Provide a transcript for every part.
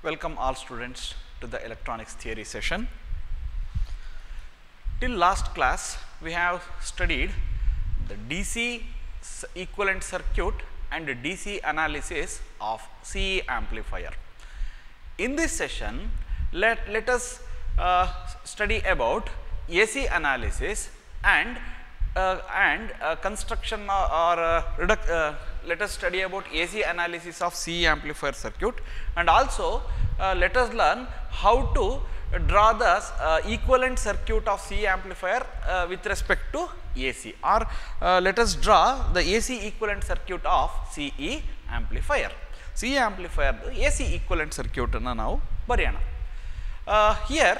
Welcome all students to the electronics theory session. Till last class, we have studied the DC s- equivalent circuit and the DC analysis of CE amplifier. In this session, let, let us uh, study about AC analysis and uh, and uh, construction or, or uh, reduc- uh, let us study about AC analysis of CE amplifier circuit and also uh, let us learn how to draw the uh, equivalent circuit of CE amplifier uh, with respect to AC or uh, let us draw the AC equivalent circuit of CE amplifier. C ಆಂಪ್ಲಿಫೈರ್ದು A C equivalent ಸರ್ಕ್ಯೂಟನ್ನು ನಾವು ಬರೆಯೋಣ here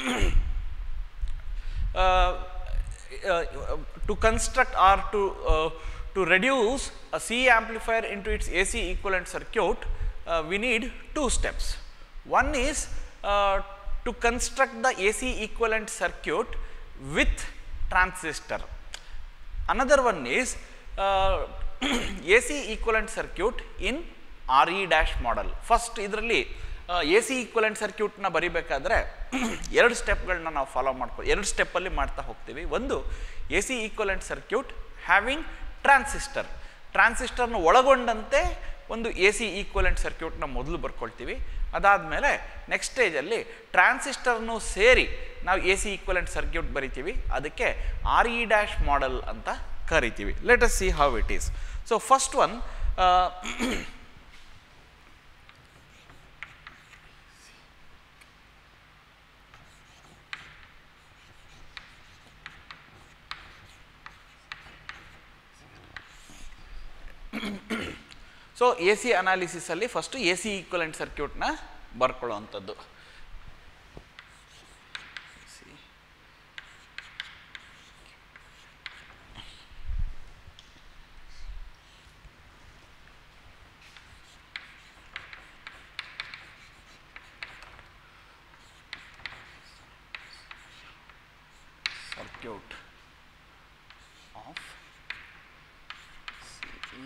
to construct or to uh, to reduce a C amplifier into its AC equivalent circuit, uh, we need two steps. One is uh, to construct the AC equivalent circuit with transistor. Another one is uh, AC equivalent circuit in RE dash model. First ಇದರಲ್ಲಿ A C equivalent ಸರ್ಕ್ಯೂಟ್ನ ಬರಿಬೇಕಾದ್ರೆ ಎರಡು ಸ್ಟೆಪ್ಗಳನ್ನ ನಾವು follow ಮಾಡ್ಕೊ ಎರಡು ಸ್ಟೆಪ್ಪಲ್ಲಿ ಮಾಡ್ತಾ ಹೋಗ್ತೀವಿ ಒಂದು A C equivalent circuit having transistor ಟ್ರಾನ್ಸಿಸ್ಟರ್ನ ಒಳಗೊಂಡಂತೆ ಒಂದು ಎ ಸಿ ಈಕ್ವಲೆಂಟ್ ಸರ್ಕ್ಯೂಟ್ನ ಮೊದಲು ಬರ್ಕೊಳ್ತೀವಿ ಅದಾದಮೇಲೆ ನೆಕ್ಸ್ಟ್ ಸ್ಟೇಜಲ್ಲಿ ಟ್ರಾನ್ಸಿಸ್ಟರ್ನು ಸೇರಿ ನಾವು ಎ ಸಿ ಈಕ್ವಲೆಂಟ್ ಸರ್ಕ್ಯೂಟ್ ಬರಿತೀವಿ ಅದಕ್ಕೆ ಆರ್ ಇ ಡ್ಯಾಶ್ ಮಾಡೆಲ್ ಅಂತ ಕರಿತೀವಿ let us see how it is so first one so A C ಅನಾಲಿಸಿಸಲ್ಲಿ ಫಸ್ಟು ಎ ಸಿ ಈಕ್ವಲೆಂಟ್ ಸರ್ಕ್ಯೂಟ್ನ ಬರ್ಕೊಳ್ಳೋವಂಥದ್ದು circuit of CE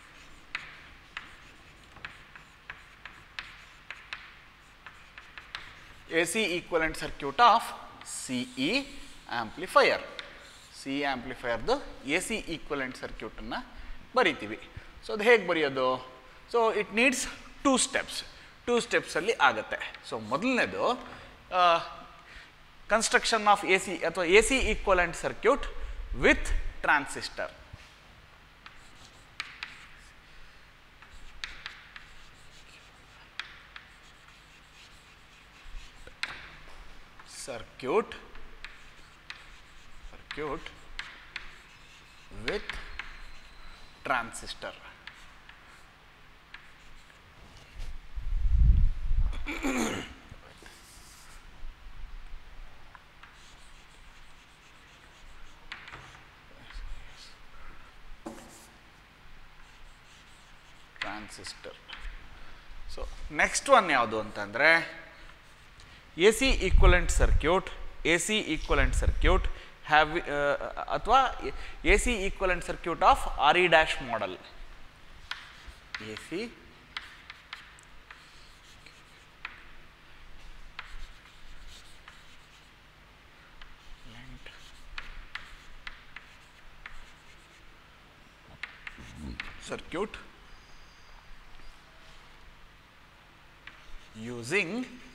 AC equivalent circuit of CE amplifier. CE ಆಂಪ್ಲಿಫೈರ್ದು A C equivalent ಸರ್ಕ್ಯೂಟನ್ನು ಬರಿತೀವಿ so ಅದು ಹೇಗೆ ಬರೆಯೋದು so it needs two steps two ಸ್ಟೆಪ್ಸಲ್ಲಿ ಆಗುತ್ತೆ ಸೊ ಮೊದಲನೇದು ಕನ್ಸ್ಟ್ರಕ್ಷನ್ ಆಫ್ ಎ ಸಿ ಅಥವಾ A C equivalent circuit with transistor circuit circuit with transistor transistor so next one ಯಾವುದು ಅಂತಂದರೆ A C equivalent circuit A C equivalent circuit have ಅಥವಾ A C equivalent circuit of R E dash model A C circuit using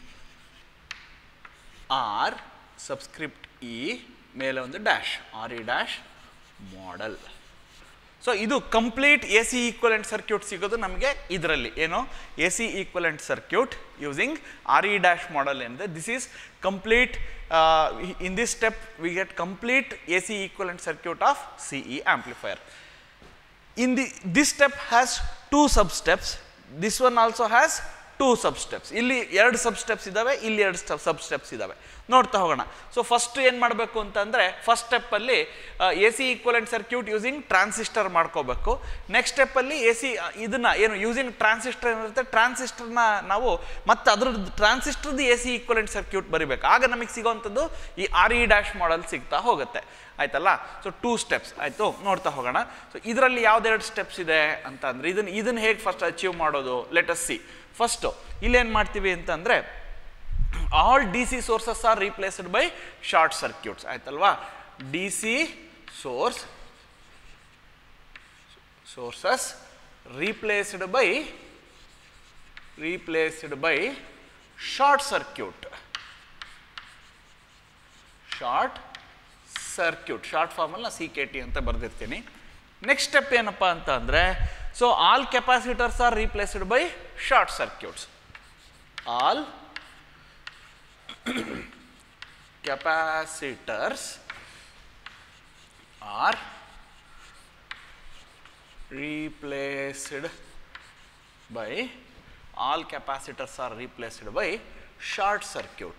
R subscript E ಮೇಲೆ ಒಂದು dash R E dash model so ಇದು complete A C equivalent circuit ಸಿಗೋದು ನಮಗೆ ಇದರಲ್ಲಿ ಏನು A C equivalent circuit using R E dash model ಏನಿದೆ this is complete in this step we get complete A C equivalent circuit of C E amplifier in the this step has two sub steps this one also has two sub steps ಇಲ್ಲಿ ಎರಡು ಸಬ್ steps ಇದ್ದಾವೆ ಇಲ್ಲಿ ಎರಡು ಸಬ್ steps ಇದ್ದಾವೆ ನೋಡ್ತಾ ಹೋಗೋಣ so first ಏನು ಮಾಡಬೇಕು ಅಂತಂದರೆ ಫಸ್ಟ್ ಸ್ಟೆಪ್ಪಲ್ಲಿ A C equivalent circuit using transistor ಮಾಡ್ಕೋಬೇಕು ನೆಕ್ಸ್ಟ್ ಸ್ಟೆಪ್ಪಲ್ಲಿ ಎ ಸಿ ಇದನ್ನು ಏನು ಯೂಸಿಂಗ್ ಟ್ರಾನ್ಸಿಸ್ಟರ್ ಏನಿರುತ್ತೆ ಟ್ರಾನ್ಸಿಸ್ಟರ್ನ ನಾವು ಮತ್ತೆ ಅದ್ರದ್ದು ಟ್ರಾನ್ಸಿಸ್ಟರ್ದು ಎ ಸಿ ಈಕ್ವಲೆಂಟ್ ಸರ್ಕ್ಯೂಟ್ ಬರಿಬೇಕು ಆಗ ನಮಗೆ ಸಿಗೋವಂಥದ್ದು ಈ ಆರ್ ಇ ಡ್ಯಾಶ್ ಮಾಡೆಲ್ ಸಿಗ್ತಾ ಹೋಗುತ್ತೆ ಆಯ್ತಲ್ಲ ಸೊ ಟೂ ಸ್ಟೆಪ್ಸ್ ಆಯಿತು ನೋಡ್ತಾ ಹೋಗೋಣ ಸೊ ಇದರಲ್ಲಿ ಯಾವ್ದೆರಡು ಸ್ಟೆಪ್ಸ್ ಇದೆ ಅಂತ ಅಂದರೆ ಇದನ್ನು ಇದನ್ನು ಹೇಗೆ ಫಸ್ಟ್ ಅಚೀವ್ ಮಾಡೋದು ಲೆಟಸ್ ಸಿ ಫಸ್ಟು ಇಲ್ಲೇನು ಮಾಡ್ತೀವಿ ಅಂತಂದರೆ all D C sources are replaced by short circuits ಆಯ್ತಲ್ವಾ D C source sources replaced by replaced by short circuit short circuit short ಫಾರ್ಮಲ್ಲಿ ನಾನು ಸಿ ಕೆ ಟಿ ಅಂತ ಬರೆದಿರ್ತೀನಿ ನೆಕ್ಸ್ಟ್ ಸ್ಟೆಪ್ ಏನಪ್ಪ ಅಂತ ಅಂದರೆ so all capacitors are replaced by short circuits all capacitors are replaced by all capacitors are replaced by short circuit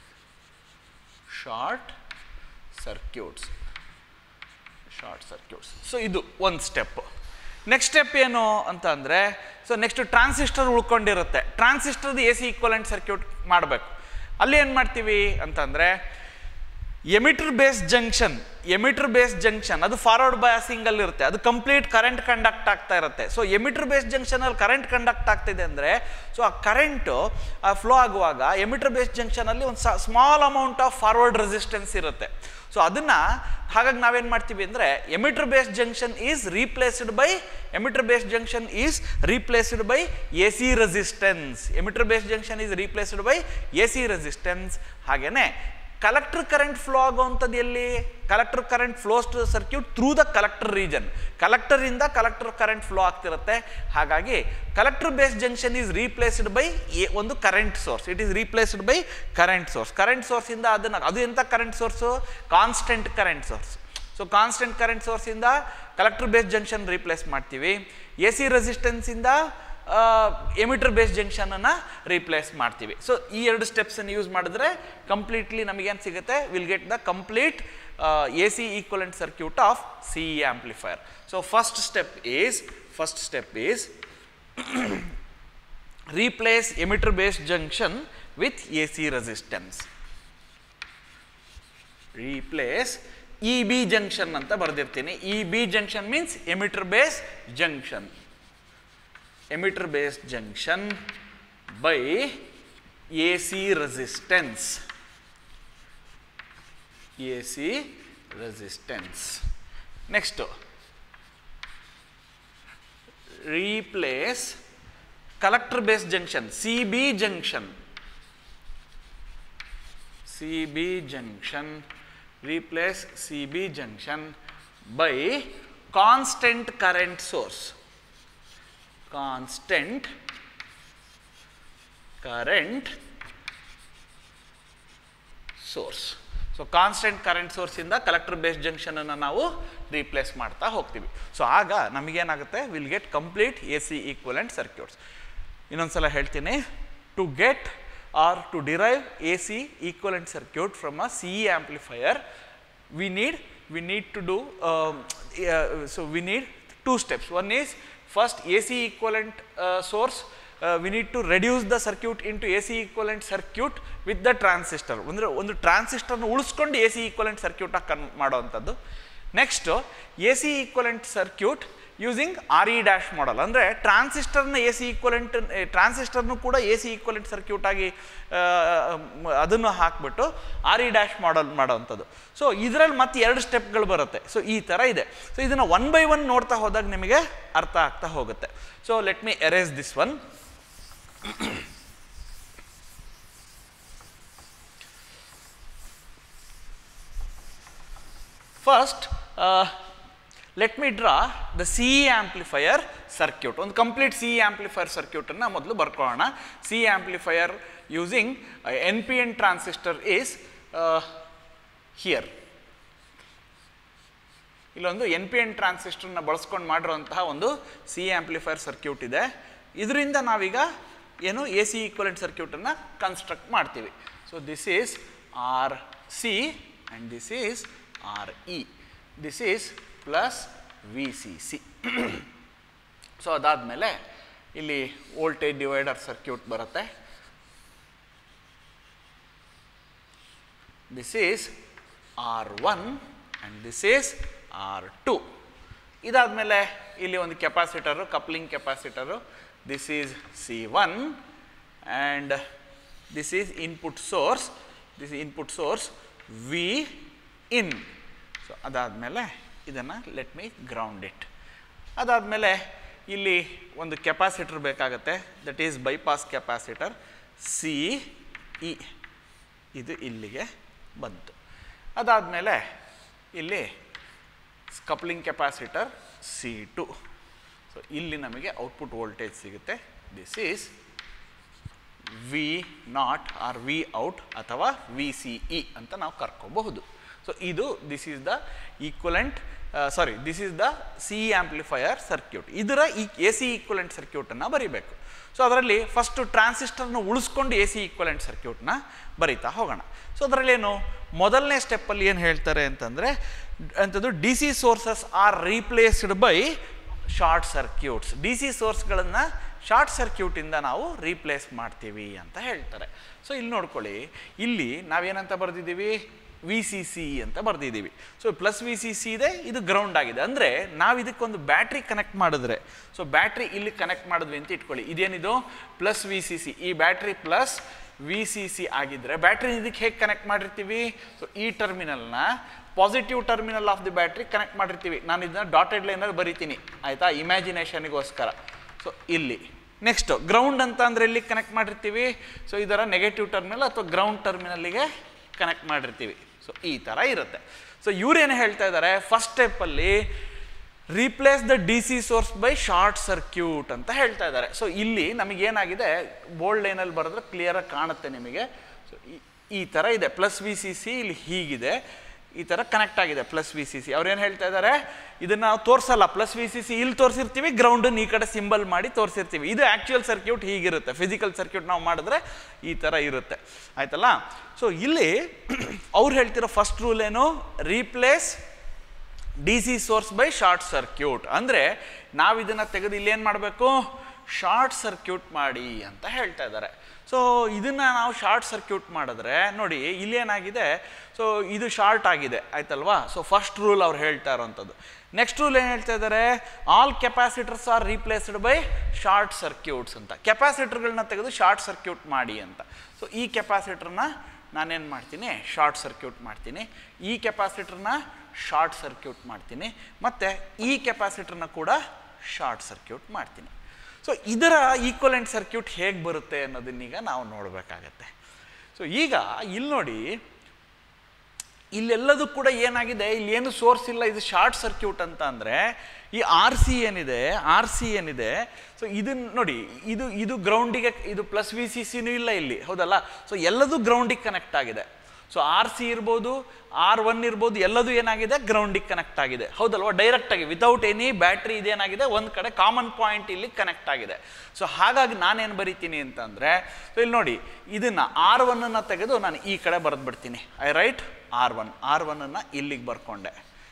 short circuits short circuits so ಇದು ಒಂದು step next step ಏನು ಅಂತ ಅಂದರೆ so next transistor ಉಳ್ಕೊಂಡಿರುತ್ತೆ ಟ್ರಾನ್ಸಿಸ್ಟರ್ದು A C equivalent circuit ಮಾಡಬೇಕು ಅಲ್ಲಿ ಏನು ಮಾಡ್ತೀವಿ ಅಂತಂದರೆ emitter base junction emitter base junction ಅದು ಫಾರ್ವರ್ಡ್ ಬಯಾಸಿಂಗ್ ಅಲ್ಲಿ ಇರುತ್ತೆ ಅದು ಕಂಪ್ಲೀಟ್ ಕರೆಂಟ್ ಕಂಡಕ್ಟ್ ಆಗ್ತಾ ಇರುತ್ತೆ ಸೊ ಎಮಿಟರ್ ಬೇಸ್ ಜಂಕ್ಷನ್ ಅಲ್ಲಿ ಕರೆಂಟ್ ಕಂಡಕ್ಟ್ ಆಗ್ತಿದೆ ಅಂದರೆ ಸೊ ಆ ಕರೆಂಟು ಫ್ಲೋ ಆಗುವಾಗ ಎಮಿಟರ್ ಬೇಸ್ ಜಂಕ್ಷನ್ ಅಲ್ಲಿ ಒಂದು small amount of forward resistance ಇರುತ್ತೆ ಸೊ ಅದನ್ನ ಹಾಗಾಗಿ ನಾವೇನು ಮಾಡ್ತೀವಿ ಅಂದರೆ emitter base junction is replaced by emitter base junction is replaced by A C resistance emitter base junction is replaced by A C resistance ಹಾಗೇನೆ collector current flow ಆಗುವಂಥದ್ದು ಎಲ್ಲಿ collector current flows to circuit through the collector region ಕಲೆಕ್ಟರಿಂದ collector current flow ಆಗ್ತಿರುತ್ತೆ ಹಾಗಾಗಿ collector base junction is replaced by ಒಂದು current source it is replaced by current source current ಸೋರ್ಸಿಂದ ಅದನ್ನು ಅದು ಎಂಥ current source constant current source so constant current ಸೋರ್ಸಿಂದ collector base junction replace ಮಾಡ್ತೀವಿ ಎ ಸಿ ರೆಸಿಸ್ಟೆನ್ಸಿಂದ ಎಮಿಟರ್ ಬೇಸ್ ಜಂಕ್ಷನನ್ನು replace ಮಾಡ್ತೀವಿ ಸೊ ಈ ಎರಡು ಸ್ಟೆಪ್ಸನ್ನು ಯೂಸ್ ಮಾಡಿದ್ರೆ ಕಂಪ್ಲೀಟ್ಲಿ ನಮಗೇನು ಸಿಗುತ್ತೆ will get the complete A C equivalent circuit of C E amplifier so first step is first step is replace emitter base junction with A C resistance replace E B junction ಅಂತ ಬರೆದಿರ್ತೀನಿ E B junction means emitter base junction emitter based junction by AC resistance. AC resistance. Next, replace collector based junction, CB junction. CB junction, replace CB junction by constant current source. constant current source. So constant current ಸೋರ್ಸಿಂದ collector base ಜಂಕ್ಷನನ್ನು ನಾವು replace ಮಾಡ್ತಾ ಹೋಗ್ತೀವಿ so ಆಗ ನಮಗೇನಾಗುತ್ತೆ will get complete A C equivalent circuits ಇನ್ನೊಂದ್ಸಲ ಹೇಳ್ತೀನಿ to get or to derive A C equivalent circuit from a C E amplifier we need we need to do so we need two steps one is first AC equivalent uh, source uh, we need to reduce the circuit into AC equivalent circuit with the transistor ಅಂದರೆ ಒಂದು ಟ್ರಾನ್ಸಿಸ್ಟರ್ನ ಉಳಿಸ್ಕೊಂಡು A C equivalent circuit ಆಗಿ ಕನ್ ಮಾಡೋವಂಥದ್ದು next A C equivalent circuit using R E dash model ಅಂದರೆ ಟ್ರಾನ್ಸಿಸ್ಟರ್ನ A C equivalent ಟ್ರಾನ್ಸಿಸ್ಟರ್ನು ಕೂಡ ಎ ಸಿ ಈಕ್ವಲೆಂಟ್ ಸರ್ಕ್ಯೂಟ್ ಆಗಿ ಅದನ್ನು ಹಾಕ್ಬಿಟ್ಟು ಆರ್ ಇ ಡ್ಯಾಶ್ ಮಾಡಲ್ ಮಾಡೋವಂಥದ್ದು ಸೊ ಇದರಲ್ಲಿ ಮತ್ತೆ ಎರಡು ಸ್ಟೆಪ್ಗಳು ಬರುತ್ತೆ ಸೊ ಈ ಥರ ಇದೆ ಸೊ ಇದನ್ನು ಒನ್ ಬೈ ಒನ್ ನೋಡ್ತಾ ಹೋದಾಗ ನಿಮಗೆ ಅರ್ಥ ಆಗ್ತಾ ಹೋಗುತ್ತೆ so let me erase this one first let me draw the C E amplifier circuit ಒಂದು ಕಂಪ್ಲೀಟ್ ಸಿ ಇ ಆಂಪ್ಲಿಫೈಯರ್ ಸರ್ಕ್ಯೂಟನ್ನು ಮೊದಲು ಬರ್ಕೊಳ್ಳೋಣ C E amplifier using N P N transistor is here ಇಲ್ಲೊಂದು ಎನ್ ಪಿ ಎನ್ ಟ್ರಾನ್ಸಿಸ್ಟರ್ನ ಬಳಸ್ಕೊಂಡು ಮಾಡಿರೋಂತಹ ಒಂದು C amplifier circuit ಇದೆ ಇದರಿಂದ ನಾವೀಗ ಏನು ಎ ಸಿ ಈಕ್ವಲೆಂಟ್ ಸರ್ಕ್ಯೂಟನ್ನು ಕನ್ಸ್ಟ್ರಕ್ಟ್ ಮಾಡ್ತೀವಿ so this is R C and this is R E this is plus V C C so ಅದಾದಮೇಲೆ ಇಲ್ಲಿ ವೋಲ್ಟೇಜ್ ಡಿವೈಡರ್ ಸರ್ಕ್ಯೂಟ್ ಬರುತ್ತೆ this is R one and this is R two ಇದಾದಮೇಲೆ ಇಲ್ಲಿ ಒಂದು capacitor coupling capacitor this is C one and this is input source this input source V in so ಅದಾದಮೇಲೆ ಇದನ್ನು let me ground it ಅದಾದಮೇಲೆ ಇಲ್ಲಿ ಒಂದು capacitor ಬೇಕಾಗತ್ತೆ that is bypass capacitor C E ಇದು ಇಲ್ಲಿಗೆ ಬಂತು ಅದಾದಮೇಲೆ ಇಲ್ಲಿ coupling capacitor C two so ಇಲ್ಲಿ ನಮಗೆ ಔಟ್ಪುಟ್ ವೋಲ್ಟೇಜ್ ಸಿಗುತ್ತೆ this is V naught or V out ಅಥವಾ ವಿ ಸಿ ಇ ಅಂತ ನಾವು ಕರ್ಕೋಬಹುದು ಸೊ ಇದು this is the equivalent sorry this is the C amplifier circuit ಇದರ ಈ ಎ ಸಿ ಈಕ್ವಲೆಂಟ್ ಸರ್ಕ್ಯೂಟನ್ನು ಬರಿಬೇಕು ಸೊ ಅದರಲ್ಲಿ ಫಸ್ಟು ಟ್ರಾನ್ಸಿಸ್ಟರ್ನ ಉಳಿಸ್ಕೊಂಡು ಎ ಸಿ ಈಕ್ವಲೆಂಟ್ ಸರ್ಕ್ಯೂಟ್ನ ಬರಿತಾ ಹೋಗೋಣ ಸೊ ಅದರಲ್ಲೇನು ಮೊದಲನೇ ಸ್ಟೆಪ್ಪಲ್ಲಿ ಏನು ಹೇಳ್ತಾರೆ ಅಂತಂದರೆ ಅಂಥದ್ದು D C sources are replaced by short circuits D C ಸೋರ್ಸ್ಗಳನ್ನು ಶಾರ್ಟ್ ಸರ್ಕ್ಯೂಟಿಂದ ನಾವು ರೀಪ್ಲೇಸ್ ಮಾಡ್ತೀವಿ ಅಂತ ಹೇಳ್ತಾರೆ ಸೊ ಇಲ್ಲಿ ನೋಡ್ಕೊಳ್ಳಿ ಇಲ್ಲಿ ನಾವೇನಂತ ಬರೆದಿದ್ದೀವಿ ವಿ ಸಿ ಸಿ ಅಂತ ಬರೆದಿದ್ದೀವಿ so plus V C C ಇದೆ ಇದು ಗ್ರೌಂಡ್ ಆಗಿದೆ ಅಂದರೆ ನಾವು ಇದಕ್ಕೊಂದು ಬ್ಯಾಟ್ರಿ ಕನೆಕ್ಟ್ ಮಾಡಿದ್ರೆ ಸೊ ಬ್ಯಾಟ್ರಿ ಇಲ್ಲಿ ಕನೆಕ್ಟ್ ಮಾಡಿದ್ವಿ ಅಂತ ಇಟ್ಕೊಳ್ಳಿ ಇದೇನಿದು ಪ್ಲಸ್ ವಿ ಸಿ ಸಿ ಈ battery plus V C C ಆಗಿದ್ದರೆ ಬ್ಯಾಟ್ರಿ ಇದಕ್ಕೆ ಹೇಗೆ ಕನೆಕ್ಟ್ ಮಾಡಿರ್ತೀವಿ ಸೊ ಈ ಟರ್ಮಿನಲ್ನ positive terminal of the battery connect ಮಾಡಿರ್ತೀವಿ ನಾನು ಇದನ್ನ ಡಾಟೆಡ್ ಲೈನಲ್ಲಿ ಬರಿತೀನಿ ಆಯಿತಾ ಇಮ್ಯಾಜಿನೇಷನ್ಗೋಸ್ಕರ ಸೊ ಇಲ್ಲಿ ನೆಕ್ಸ್ಟ್ ಗ್ರೌಂಡ್ ಅಂತ ಅಂದರೆ ಇಲ್ಲಿ ಕನೆಕ್ಟ್ ಮಾಡಿರ್ತೀವಿ ಸೊ ಇದರ ನೆಗೆಟಿವ್ ಟರ್ಮಿನಲ್ ಅಥವಾ ಗ್ರೌಂಡ್ ಟರ್ಮಿನಲ್ಲಿಗೆ ಕನೆಕ್ಟ್ ಮಾಡಿರ್ತೀವಿ ಸೊ ಈ ಥರ ಇರುತ್ತೆ ಸೊ ಇವ್ರೇನು ಹೇಳ್ತಾ ಇದ್ದಾರೆ ಫಸ್ಟ್ ಸ್ಟೆಪ್ಪಲ್ಲಿ replace the D C source by short circuit ಅಂತ ಹೇಳ್ತಾ ಇದ್ದಾರೆ ಸೊ ಇಲ್ಲಿ ನಮಗೇನಾಗಿದೆ ಬೋಲ್ಡ್ ಲೈನಲ್ಲಿ ಬರೆದ್ರೆ ಕ್ಲಿಯರಾಗಿ ಕಾಣುತ್ತೆ ನಿಮಗೆ ಸೊ ಈ ಥರ ಇದೆ ಪ್ಲಸ್ ವಿ ಸಿ ಸಿ ಇಲ್ಲಿ ಹೀಗಿದೆ ಈ ಥರ ಕನೆಕ್ಟ್ ಆಗಿದೆ ಪ್ಲಸ್ ವಿ ಸಿ ಸಿ ಅವ್ರೇನು ಹೇಳ್ತಾ ಇದ್ದಾರೆ ಇದನ್ನು ನಾವು ತೋರಿಸಲ್ಲ ಪ್ಲಸ್ ವಿ ಸಿ ಸಿ ಇಲ್ಲಿ ತೋರಿಸಿರ್ತೀವಿ ಗ್ರೌಂಡನ್ನು ಈ ಕಡೆ ಸಿಂಬಲ್ ಮಾಡಿ ತೋರಿಸಿರ್ತೀವಿ ಇದು ಆ್ಯಕ್ಚುಯಲ್ ಸರ್ಕ್ಯೂಟ್ ಹೀಗಿರುತ್ತೆ ಫಿಸಿಕಲ್ ಸರ್ಕ್ಯೂಟ್ ನಾವು ಮಾಡಿದ್ರೆ ಈ ಥರ ಇರುತ್ತೆ ಆಯ್ತಲ್ಲ ಸೊ ಇಲ್ಲಿ ಅವ್ರು ಹೇಳ್ತಿರೋ ಫಸ್ಟ್ ರೂಲ್ ಏನು replace D C source by short circuit ಅಂದರೆ ನಾವು ಇದನ್ನು ತೆಗೆದು ಇಲ್ಲೇನು ಮಾಡಬೇಕು ಶಾರ್ಟ್ ಸರ್ಕ್ಯೂಟ್ ಮಾಡಿ ಅಂತ ಹೇಳ್ತಾ ಇದ್ದಾರೆ ಸೊ ಇದನ್ನು ನಾವು ಶಾರ್ಟ್ ಸರ್ಕ್ಯೂಟ್ ಮಾಡಿದ್ರೆ ನೋಡಿ ಇಲ್ಲೇನಾಗಿದೆ ಸೊ ಇದು ಶಾರ್ಟ್ ಆಗಿದೆ ಆಯ್ತಲ್ವಾ ಸೊ ಫಸ್ಟ್ ರೂಲ್ ಅವ್ರು ಹೇಳ್ತಾ ಇರೋವಂಥದ್ದು ನೆಕ್ಸ್ಟ್ ರೂಲ್ ಏನು ಹೇಳ್ತಾ ಇದ್ದಾರೆ all capacitors are replaced by short circuits ಅಂತ ಕೆಪಾಸಿಟರ್ಗಳನ್ನ ತೆಗೆದು ಶಾರ್ಟ್ ಸರ್ಕ್ಯೂಟ್ ಮಾಡಿ ಅಂತ ಸೊ ಈ ಕೆಪಾಸಿಟರ್ನ ನಾನೇನು ಮಾಡ್ತೀನಿ ಶಾರ್ಟ್ ಸರ್ಕ್ಯೂಟ್ ಮಾಡ್ತೀನಿ ಈ ಕೆಪಾಸಿಟರ್ನ ಶಾರ್ಟ್ ಸರ್ಕ್ಯೂಟ್ ಮಾಡ್ತೀನಿ ಮತ್ತು ಈ ಕೆಪಾಸಿಟರ್ನ ಕೂಡ ಶಾರ್ಟ್ ಸರ್ಕ್ಯೂಟ್ ಮಾಡ್ತೀನಿ ಸೊ ಇದರ ಈಕ್ವಲೆಂಟ್ ಸರ್ಕ್ಯೂಟ್ ಹೇಗೆ ಬರುತ್ತೆ ಅನ್ನೋದನ್ನೀಗ ನಾವು ನೋಡಬೇಕಾಗತ್ತೆ ಸೊ ಈಗ ಇಲ್ಲಿ ನೋಡಿ ಇಲ್ಲೆಲ್ಲದೂ ಕೂಡ ಏನಾಗಿದೆ ಇಲ್ಲಿ ಏನು ಸೋರ್ಸ್ ಇಲ್ಲ ಇದು ಶಾರ್ಟ್ ಸರ್ಕ್ಯೂಟ್ ಅಂತ ಅಂದರೆ ಈ ಆರ್ ಸಿ ಏನಿದೆ ಆರ್ ಸಿ ಏನಿದೆ ಸೊ ಇದನ್ನ ನೋಡಿ ಇದು ಇದು ಗ್ರೌಂಡಿಗೆ ಇದು ಪ್ಲಸ್ ವಿ ಸಿ ಸಿನೂ ಇಲ್ಲ ಇಲ್ಲಿ ಹೌದಲ್ಲ ಸೊ ಎಲ್ಲದೂ ಗ್ರೌಂಡಿಗೆ ಕನೆಕ್ಟ್ ಆಗಿದೆ ಸೊ ಆರ್ ಸಿ ಇರ್ಬೋದು ಆರ್ ಒನ್ ಇರ್ಬೋದು ಎಲ್ಲದೂ ಏನಾಗಿದೆ ಗ್ರೌಂಡಿಗೆ ಕನೆಕ್ಟ್ ಆಗಿದೆ ಹೌದಲ್ವಾ ಡೈರೆಕ್ಟಾಗಿ ವಿತೌಟ್ ಎನಿ ಬ್ಯಾಟ್ರಿ ಇದೇನಾಗಿದೆ ಒಂದು ಕಡೆ ಕಾಮನ್ ಪಾಯಿಂಟ್ ಇಲ್ಲಿ ಕನೆಕ್ಟ್ ಆಗಿದೆ ಸೊ ಹಾಗಾಗಿ ನಾನೇನು ಬರಿತೀನಿ ಅಂತಂದರೆ ಸೊ ಇಲ್ಲಿ ನೋಡಿ ಇದನ್ನು ಆರ್ ಒನ್ನನ್ನು ತೆಗೆದು ನಾನು ಈ ಕಡೆ ಬರೆದು ಬಿಡ್ತೀನಿ I write R one R ಒನ್ನನ್ನು ಇಲ್ಲಿಗೆ ಬರ್ಕೊಂಡೆ